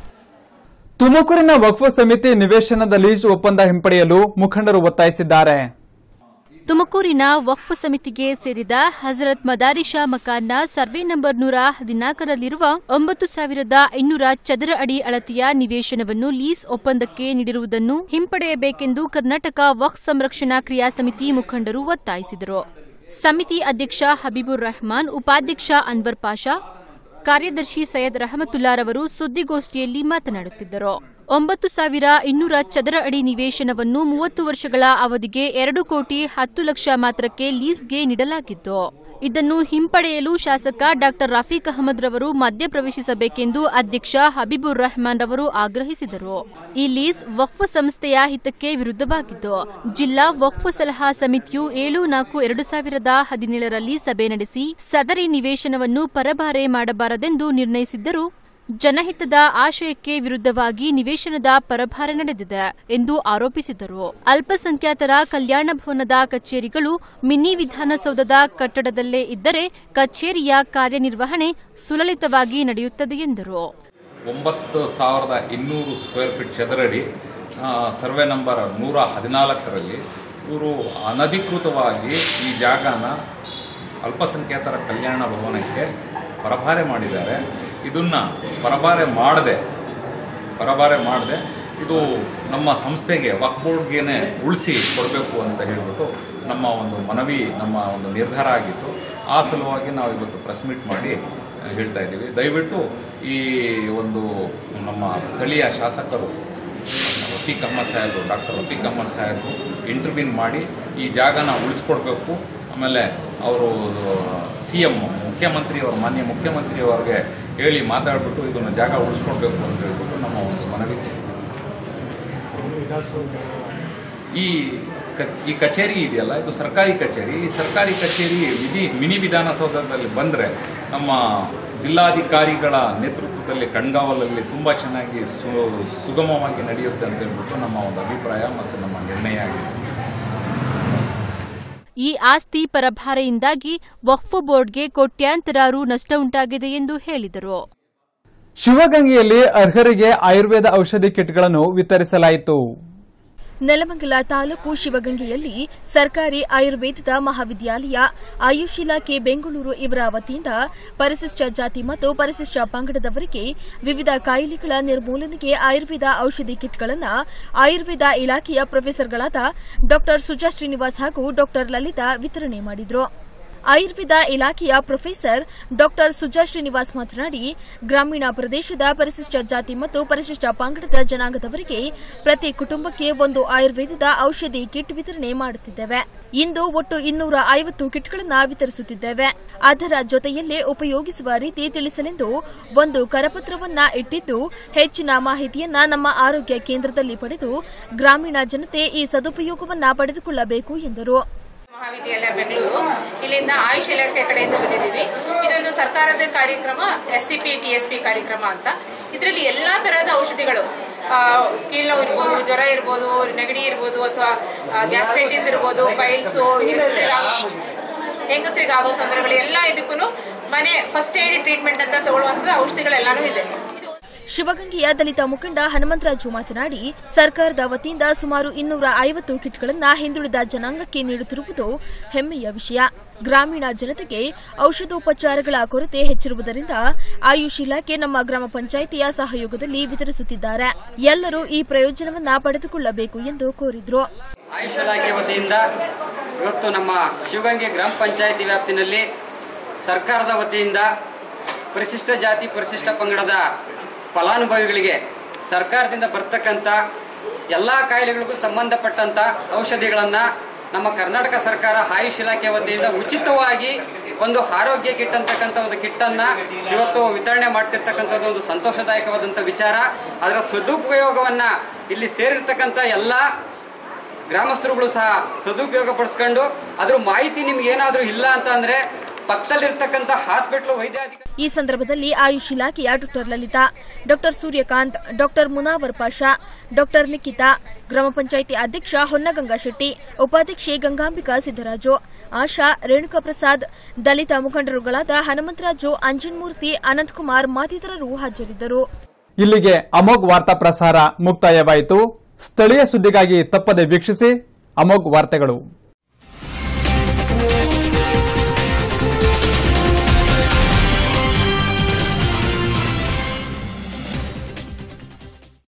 ತುಮಕೂರಿನ ವಕ್ಫ್ ಸಮಿತಿ ನಿವೇಶನದ ಲೀಸ್ ಒಪ್ಪಂದ ಹಿಂಪಡೆಯಲು ಮುಖಂಡರು ಒತ್ತಾಯಿಸಿದ್ದಾರೆ ತುಮಕೂರಿನ ವಕ್ಫ್ ಸಮಿತಿಗೆ ಸೇರಿದ ಹಜರತ್ ಮದಾರಿಷಾ ಮಕಾನ್ನ ಸರ್ವೆ ನಂಬರ್ ನೂರ ಹದಿನಾಲ್ಕರಲ್ಲಿರುವ ಒಂಬತ್ತು ಸಾವಿರದ ಇನ್ನೂರ ಚದರ ಅಡಿ ಅಳತೆಯ ನಿವೇಶನವನ್ನು ಲೀಸ್ ಒಪ್ಪಂದಕ್ಕೆ ನೀಡಿರುವುದನ್ನು ಹಿಂಪಡೆಯಬೇಕೆಂದು ಕರ್ನಾಟಕ ವಕ್ಫ್ ಸಂರಕ್ಷಣಾ ಕ್ರಿಯಾ ಸಮಿತಿ ಮುಖಂಡರು ಒತ್ತಾಯಿಸಿದರು ಸಮಿತಿ ಅಧ್ಯಕ್ಷ ಹಬೀಬುರ್ ರೆಹಮಾನ್ ಉಪಾಧ್ಯಕ್ಷ ಅನ್ವರ್ ಪಾಷಾ ಕಾರ್ಯದರ್ಶಿ ಸೈಯದ್ ರಹಮತುಲ್ಲಾರವರು ಸುದ್ದಿಗೋಷ್ಠಿಯಲ್ಲಿ ಮಾತನಾಡುತ್ತಿದ್ದರು ಒಂಬತ್ತು ಸಾವಿರ ಇನ್ನೂರ ಚದರ ಅಡಿ ನಿವೇಶನವನ್ನು ಮೂವತ್ತು ವರ್ಷಗಳ ಅವಧಿಗೆ ಎರಡು ಕೋಟಿ ಹತ್ತು ಲಕ್ಷ ಮಾತ್ರಕ್ಕೆ ಲೀಸ್ಗೆ ನೀಡಲಾಗಿತ್ತು ಇದನ್ನು ಹಿಂಪಡೆಯಲು ಶಾಸಕ ಡಾ ರಫೀಕ್ ಅಹಮದ್ ರವರು ಮಧ್ಯಪ್ರವೇಶಿಸಬೇಕೆಂದು ಅಧ್ಯಕ್ಷ ಹಬೀಬುರ್ ರೆಹಮಾನ್ ರವರು ಆಗ್ರಹಿಸಿದರು ಈ ಲೀಸ್ ವಕ್ಫ್ ಸಂಸ್ಥೆಯ ಹಿತಕ್ಕೆ ವಿರುದ್ಧವಾಗಿದ್ದು ಜಿಲ್ಲಾ ವಕ್ಫ್ ಸಲಹಾ ಸಮಿತಿಯು ಏಳು ನಾಲ್ಕು ಎರಡು ಸಾವಿರದ ಹದಿನೇಳರಲ್ಲಿ ಸಭೆ ನಡೆಸಿ ಸದರಿ ನಿವೇಶನವನ್ನು ಪರಭಾರೆ ಮಾಡಬಾರದೆಂದು ನಿರ್ಣಯಿಸಿದ್ದರು ಜನಹಿತದ ಆಶಯಕ್ಕೆ ವಿರುದ್ಧವಾಗಿ ನಿವೇಶನದ ಪರಭಾರೆ ನಡೆದಿದೆ ಎಂದು ಆರೋಪಿಸಿದರು ಅಲ್ಪಸಂಖ್ಯಾತರ ಕಲ್ಯಾಣ ಭವನದ ಕಚೇರಿಗಳು ಮಿನಿ ವಿಧಾನಸೌಧದ ಕಟ್ಟಡದಲ್ಲೇ ಇದ್ದರೆ ಕಚೇರಿಯ ಕಾರ್ಯನಿರ್ವಹಣೆ ಸುಲಲಿತವಾಗಿ ನಡೆಯುತ್ತದೆ ಎಂದರು ಒಂಬತ್ತು ಸಾವಿರದ ಇನ್ನೂರು ಸ್ಕ್ವೇರ್ ಫೀಟ್ ಚದರಡಿ ಆ, ಸರ್ವೆ ನಂಬರ್ ನೂರ ಹದಿನಾಲ್ಕರಲ್ಲಿ ಇವರು ಅನಧಿಕೃತವಾಗಿ ಈ ಜಾಗನ ಅಲ್ಪಸಂಖ್ಯಾತರ ಕಲ್ಯಾಣ ಭವನಕ್ಕೆ ಪರಭಾರೆ ಮಾಡಿದ್ದಾರೆ ಇದನ್ನ ಪರಭಾರೆ ಮಾಡದೆ ಪರಭಾರೆ ಮಾಡದೆ ಇದು ನಮ್ಮ ಸಂಸ್ಥೆಗೆ ವಕ್ ಬೋರ್ಡ್ಗೇನೆ ಉಳಿಸಿ ಕೊಡಬೇಕು ಅಂತ ಹೇಳಿಬಿಟ್ಟು ನಮ್ಮ ಒಂದು ಮನವಿ ನಮ್ಮ ಒಂದು ನಿರ್ಧಾರ ಆಗಿತ್ತು ಆ ಸಲುವಾಗಿ ನಾವು ಇವತ್ತು ಪ್ರೆಸ್ ಮೀಟ್ ಮಾಡಿ ಆ, ಹೇಳ್ತಾ ಇದ್ದೀವಿ ದಯವಿಟ್ಟು ಈ ಒಂದು ನಮ್ಮ ಸ್ಥಳೀಯ ಶಾಸಕರು ರಫೀಕ್ ಅಹಮದ್ ಸಾಹೇಬರು ಡಾಕ್ಟರ್ ರಫೀಕ್ ಅಹಮದ್ ಸಾಹೇಬರು ಇಂಟರ್ವ್ಯೂನ್ ಮಾಡಿ ಈ ಜಾಗನ ಉಳಿಸ್ಕೊಡ್ಬೇಕು ಆಮೇಲೆ ಅವರು ಸಿ ಎಂ ಮುಖ್ಯಮಂತ್ರಿಯವರು ಮಾನ್ಯ ಮುಖ್ಯಮಂತ್ರಿಯವರಿಗೆ ಹೇಳಿ ಮಾತಾಡ್ಬಿಟ್ಟು ಇದನ್ನು ಜಾಗ ಉಳಿಸ್ಕೊಡ್ಬೇಕು ಅಂತ ಹೇಳ್ಬಿಟ್ಟು ನಮ್ಮ ಒಂದು ಮನವಿ ಈ ಕ- ಈ ಕಚೇರಿ ಇದೆಯಲ್ಲ ಇದು ಸರ್ಕಾರಿ ಕಚೇರಿ ಈ ಸರ್ಕಾರಿ ಕಚೇರಿ ವಿಧಿ ಮಿನಿ ವಿಧಾನಸೌಧದಲ್ಲಿ ಬಂದರೆ ನಮ್ಮ ಜಿಲ್ಲಾಧಿಕಾರಿಗಳ ನೇತೃತ್ವದಲ್ಲಿ ಕಣ್ಗಾವಲಲ್ಲಿ ತುಂಬ ಚೆನ್ನಾಗಿ ಸು ಸುಗಮವಾಗಿ ನಡೆಯುತ್ತೆ ಅಂತ ಹೇಳ್ಬಿಟ್ಟು ನಮ್ಮ ಒಂದು ಅಭಿಪ್ರಾಯ ಮತ್ತು ನಮ್ಮ ನಿರ್ಣಯ ಆಗಿದೆ ಈ ಆಸ್ತಿ ಪರಭಾರೆಯಿಂದಾಗಿ ವಕ್ಫ್ ಬೋರ್ಡ್ಗೆ ಕೋಟ್ಯಾಂತರ ರು ನಷ್ಟ ಉಂಟಾಗಿದೆ ಎಂದು ಹೇಳಿದರು ಶಿವಗಂಗೆಯಲ್ಲಿ ಅರ್ಹರಿಗೆ ಆಯುರ್ವೇದ ಔಷಧಿ ಕಿಟ್ಗಳನ್ನು ವಿತರಿಸಲಾಯಿತು ನೆಲಮಂಗಲ ತಾಲೂಕು ಶಿವಗಂಗೆಯಲ್ಲಿ ಸರ್ಕಾರಿ ಆಯುರ್ವೇದದ ಮಹಾವಿದ್ಯಾಲಯ ಆಯುಷ್ ಇಲಾಖೆ ಬೆಂಗಳೂರು ಇವರ ವತಿಯಿಂದ ಪರಿಶಿಷ್ಟ ಜಾತಿ ಮತ್ತು ಪರಿಶಿಷ್ಟ ಪಂಗಡದವರಿಗೆ ವಿವಿಧ ಕಾಯಿಲೆಗಳ ನಿರ್ಮೂಲನೆಗೆ ಆಯುರ್ವೇದ ಔಷಧಿ ಕಿಟ್ಗಳನ್ನು ಆಯುರ್ವೇದ ಇಲಾಖೆಯ ಪ್ರೊಫೆಸರ್ಗಳಾದ ಡಾ ಸುಜಾ ಶ್ರೀನಿವಾಸ್ ಹಾಗೂ ಡಾ ಲಲಿತಾ ವಿತರಣೆ ಮಾಡಿದರು ಆಯುರ್ವೇದ ಇಲಾಖೆಯ ಪ್ರೊಫೆಸರ್ ಡಾಕ್ಟರ್ ಸುಜಾ ಶ್ರೀನಿವಾಸ್ ಮಾತನಾಡಿ ಗ್ರಾಮೀಣ ಪ್ರದೇಶದ ಪರಿಶಿಷ್ಟ ಜಾತಿ ಮತ್ತು ಪರಿಶಿಷ್ಟ ಪಂಗಡದ ಜನಾಂಗದವರಿಗೆ ಪ್ರತಿ ಕುಟುಂಬಕ್ಕೆ ಒಂದು ಆಯುರ್ವೇದದ ಔಷಧಿ ಕಿಟ್ ವಿತರಣೆ ಮಾಡುತ್ತಿದ್ದೇವೆ ಇಂದು ಒಟ್ಟು ಇನ್ನೂರ ಐವತ್ತು ಕಿಟ್ಗಳನ್ನು ವಿತರಿಸುತ್ತಿದ್ದೇವೆ ಅದರ ಜೊತೆಯಲ್ಲೇ ಉಪಯೋಗಿಸುವ ರೀತಿ ತಿಳಿಸಲೆಂದು ಒಂದು ಕರಪತ್ರವನ್ನ ಇಟ್ಟಿದ್ದು ಹೆಚ್ಚಿನ ಮಾಹಿತಿಯನ್ನ ನಮ್ಮ ಆರೋಗ್ಯ ಕೇಂದ್ರದಲ್ಲಿ ಪಡೆದು ಗ್ರಾಮೀಣ ಜನತೆ ಈ ಸದುಪಯೋಗವನ್ನ ಪಡೆದುಕೊಳ್ಳಬೇಕು ಎಂದರು ಮಹಾವಿದ್ಯಾಲಯ ಬೆಂಗಳೂರು ಇಲ್ಲಿಂದ ಆಯುಷ್ ಇಲಾಖೆ ಕಡೆಯಿಂದ ಬಂದಿದ್ದೀವಿ ಇದೊಂದು ಸರ್ಕಾರದ ಕಾರ್ಯಕ್ರಮ S C P T S P ಕಾರ್ಯಕ್ರಮ ಅಂತ ಇದರಲ್ಲಿ ಎಲ್ಲಾ ತರಹದ ಔಷಧಿಗಳು ಆ, ಕೀಲ್ನೋವು ಇರ್ಬೋದು ಜ್ವರ ಇರ್ಬೋದು ನೆಗಡಿ ಇರ್ಬೋದು ಅಥವಾ ಗ್ಯಾಸ್ಟ್ರೈಟಿಸ್ ಇರ್ಬೋದು ಪೈಲ್ಸು ಹೆಂಗಸರಿಗೆ ಆಗೋ ತೊಂದರೆಗಳು ಎಲ್ಲ ಇದಕ್ಕೂ ಮನೆ ಫಸ್ಟ್ ಏಡ್ ಟ್ರೀಟ್ಮೆಂಟ್ ಅಂತ ತಗೊಳ್ಳುವಂತ ಔಷಧಿಗಳೆಲ್ಲಾನು ಇದೆ ಶಿವಗಂಗೆಯ ದಲಿತ ಮುಖಂಡ ಹನುಮಂತರಾಜು ಮಾತನಾಡಿ ಸರ್ಕಾರದ ವತಿಯಿಂದ ಸುಮಾರು ಇನ್ನೂರ ಐವತ್ತು ಕಿಟ್ಗಳನ್ನ ಹಿಂದುಳಿದ ಜನಾಂಗಕ್ಕೆ ನೀಡುತ್ತಿರುವುದು ಹೆಮ್ಮೆಯ ವಿಷಯ ಗ್ರಾಮೀಣ ಜನತೆಗೆ ಔಷಧೋಪಚಾರಗಳ ಕೊರತೆ ಹೆಚ್ಚಿರುವುದರಿಂದ ಆಯುಷ್ ಇಲಾಖೆ ನಮ್ಮ ಗ್ರಾಮ ಪಂಚಾಯಿತಿಯ ಸಹಯೋಗದಲ್ಲಿ ವಿತರಿಸುತ್ತಿದ್ದಾರೆ ಎಲ್ಲರೂ ಈ ಪ್ರಯೋಜನವನ್ನ ಪಡೆದುಕೊಳ್ಳಬೇಕು ಎಂದು ಕೋರಿದ್ರು ಆಯುಷ್ ಇಲಾಖೆ ವತಿಯಿಂದ ಇವತ್ತು ನಮ್ಮ ಶಿವಗಂಗೆ ಗ್ರಾಮ ಪಂಚಾಯಿತಿ ವ್ಯಾಪ್ತಿನಲ್ಲಿ ಸರ್ಕಾರದ ವತಿಯಿಂದ ಪರಿಶಿಷ್ಟ ಜಾತಿ ಪರಿಶಿಷ್ಟ ಪಂಗಡದ ಫಲಾನುಭವಿಗಳಿಗೆ ಸರ್ಕಾರದಿಂದ ಬರ್ತಕ್ಕಂಥ ಎಲ್ಲ ಕಾಯಿಲೆಗಳಿಗೂ ಸಂಬಂಧಪಟ್ಟಂತ ಔಷಧಿಗಳನ್ನ ನಮ್ಮ ಕರ್ನಾಟಕ ಸರ್ಕಾರ ಆಯುಷ್ ಇಲಾಖೆ ವತಿಯಿಂದ ಉಚಿತವಾಗಿ ಒಂದು ಆರೋಗ್ಯ ಕಿಟ್ ಅಂತಕ್ಕಂಥ ಒಂದು ಕಿಟ್ ಅನ್ನ ಇವತ್ತು ವಿತರಣೆ ಮಾಡ್ತಿರ್ತಕ್ಕಂಥದ್ದು ಒಂದು ಸಂತೋಷದಾಯಕವಾದಂಥ ವಿಚಾರ ಅದರ ಸದುಪಯೋಗವನ್ನ ಇಲ್ಲಿ ಸೇರಿರ್ತಕ್ಕಂಥ ಎಲ್ಲ ಗ್ರಾಮಸ್ಥರುಗಳು ಸಹ ಸದುಪಯೋಗ ಪಡಿಸ್ಕೊಂಡು ಅದ್ರ ಮಾಹಿತಿ ನಿಮ್ಗೆ ಏನಾದ್ರೂ ಇಲ್ಲ ಅಂತ ಅಂದ್ರೆ ಪಕ್ಕದಲ್ಲಿರ್ತಕ್ಕಂಥ ಹಾಸ್ಪಿಟಲ್ ವೈದ್ಯಾಧಿಕಾರಿ ಈ ಸಂದರ್ಭದಲ್ಲಿ ಆಯುಷ್ ಇಲಾಖೆಯ doctor Lalitha doctor Suryakant doctor Munawar Pasha doctor Nikhita ಗ್ರಾಮ ಪಂಚಾಯಿತಿ ಅಧ್ಯಕ್ಷ ಹೊನ್ನಗಂಗಾ ಶೆಟ್ಟಿ ಉಪಾಧ್ಯಕ್ಷೆ ಗಂಗಾಂಬಿಕಾ ಸಿದ್ದರಾಜು ಆಶಾ ರೇಣುಕಾ ಪ್ರಸಾದ್ ದಲಿತ ಮುಖಂಡರುಗಳಾದ ಹನುಮಂತರಾಜು ಅಂಜನ್ಮೂರ್ತಿ ಅನಂತಕುಮಾರ್ ಮತ್ತಿತರರು ಹಾಜರಿದ್ದರು ಇಲ್ಲಿಗೆ ಅಮೋಘ್ ವಾರ್ತಾ ಪ್ರಸಾರ ಮುಕ್ತಾಯವಾಯಿತು ಸ್ಥಳೀಯ ಸುದ್ದಿಗಾಗಿ ತಪ್ಪದೆ ವೀಕ್ಷಿಸಿ ಅಮೋಘ್ ವಾರ್ತೆಗಳು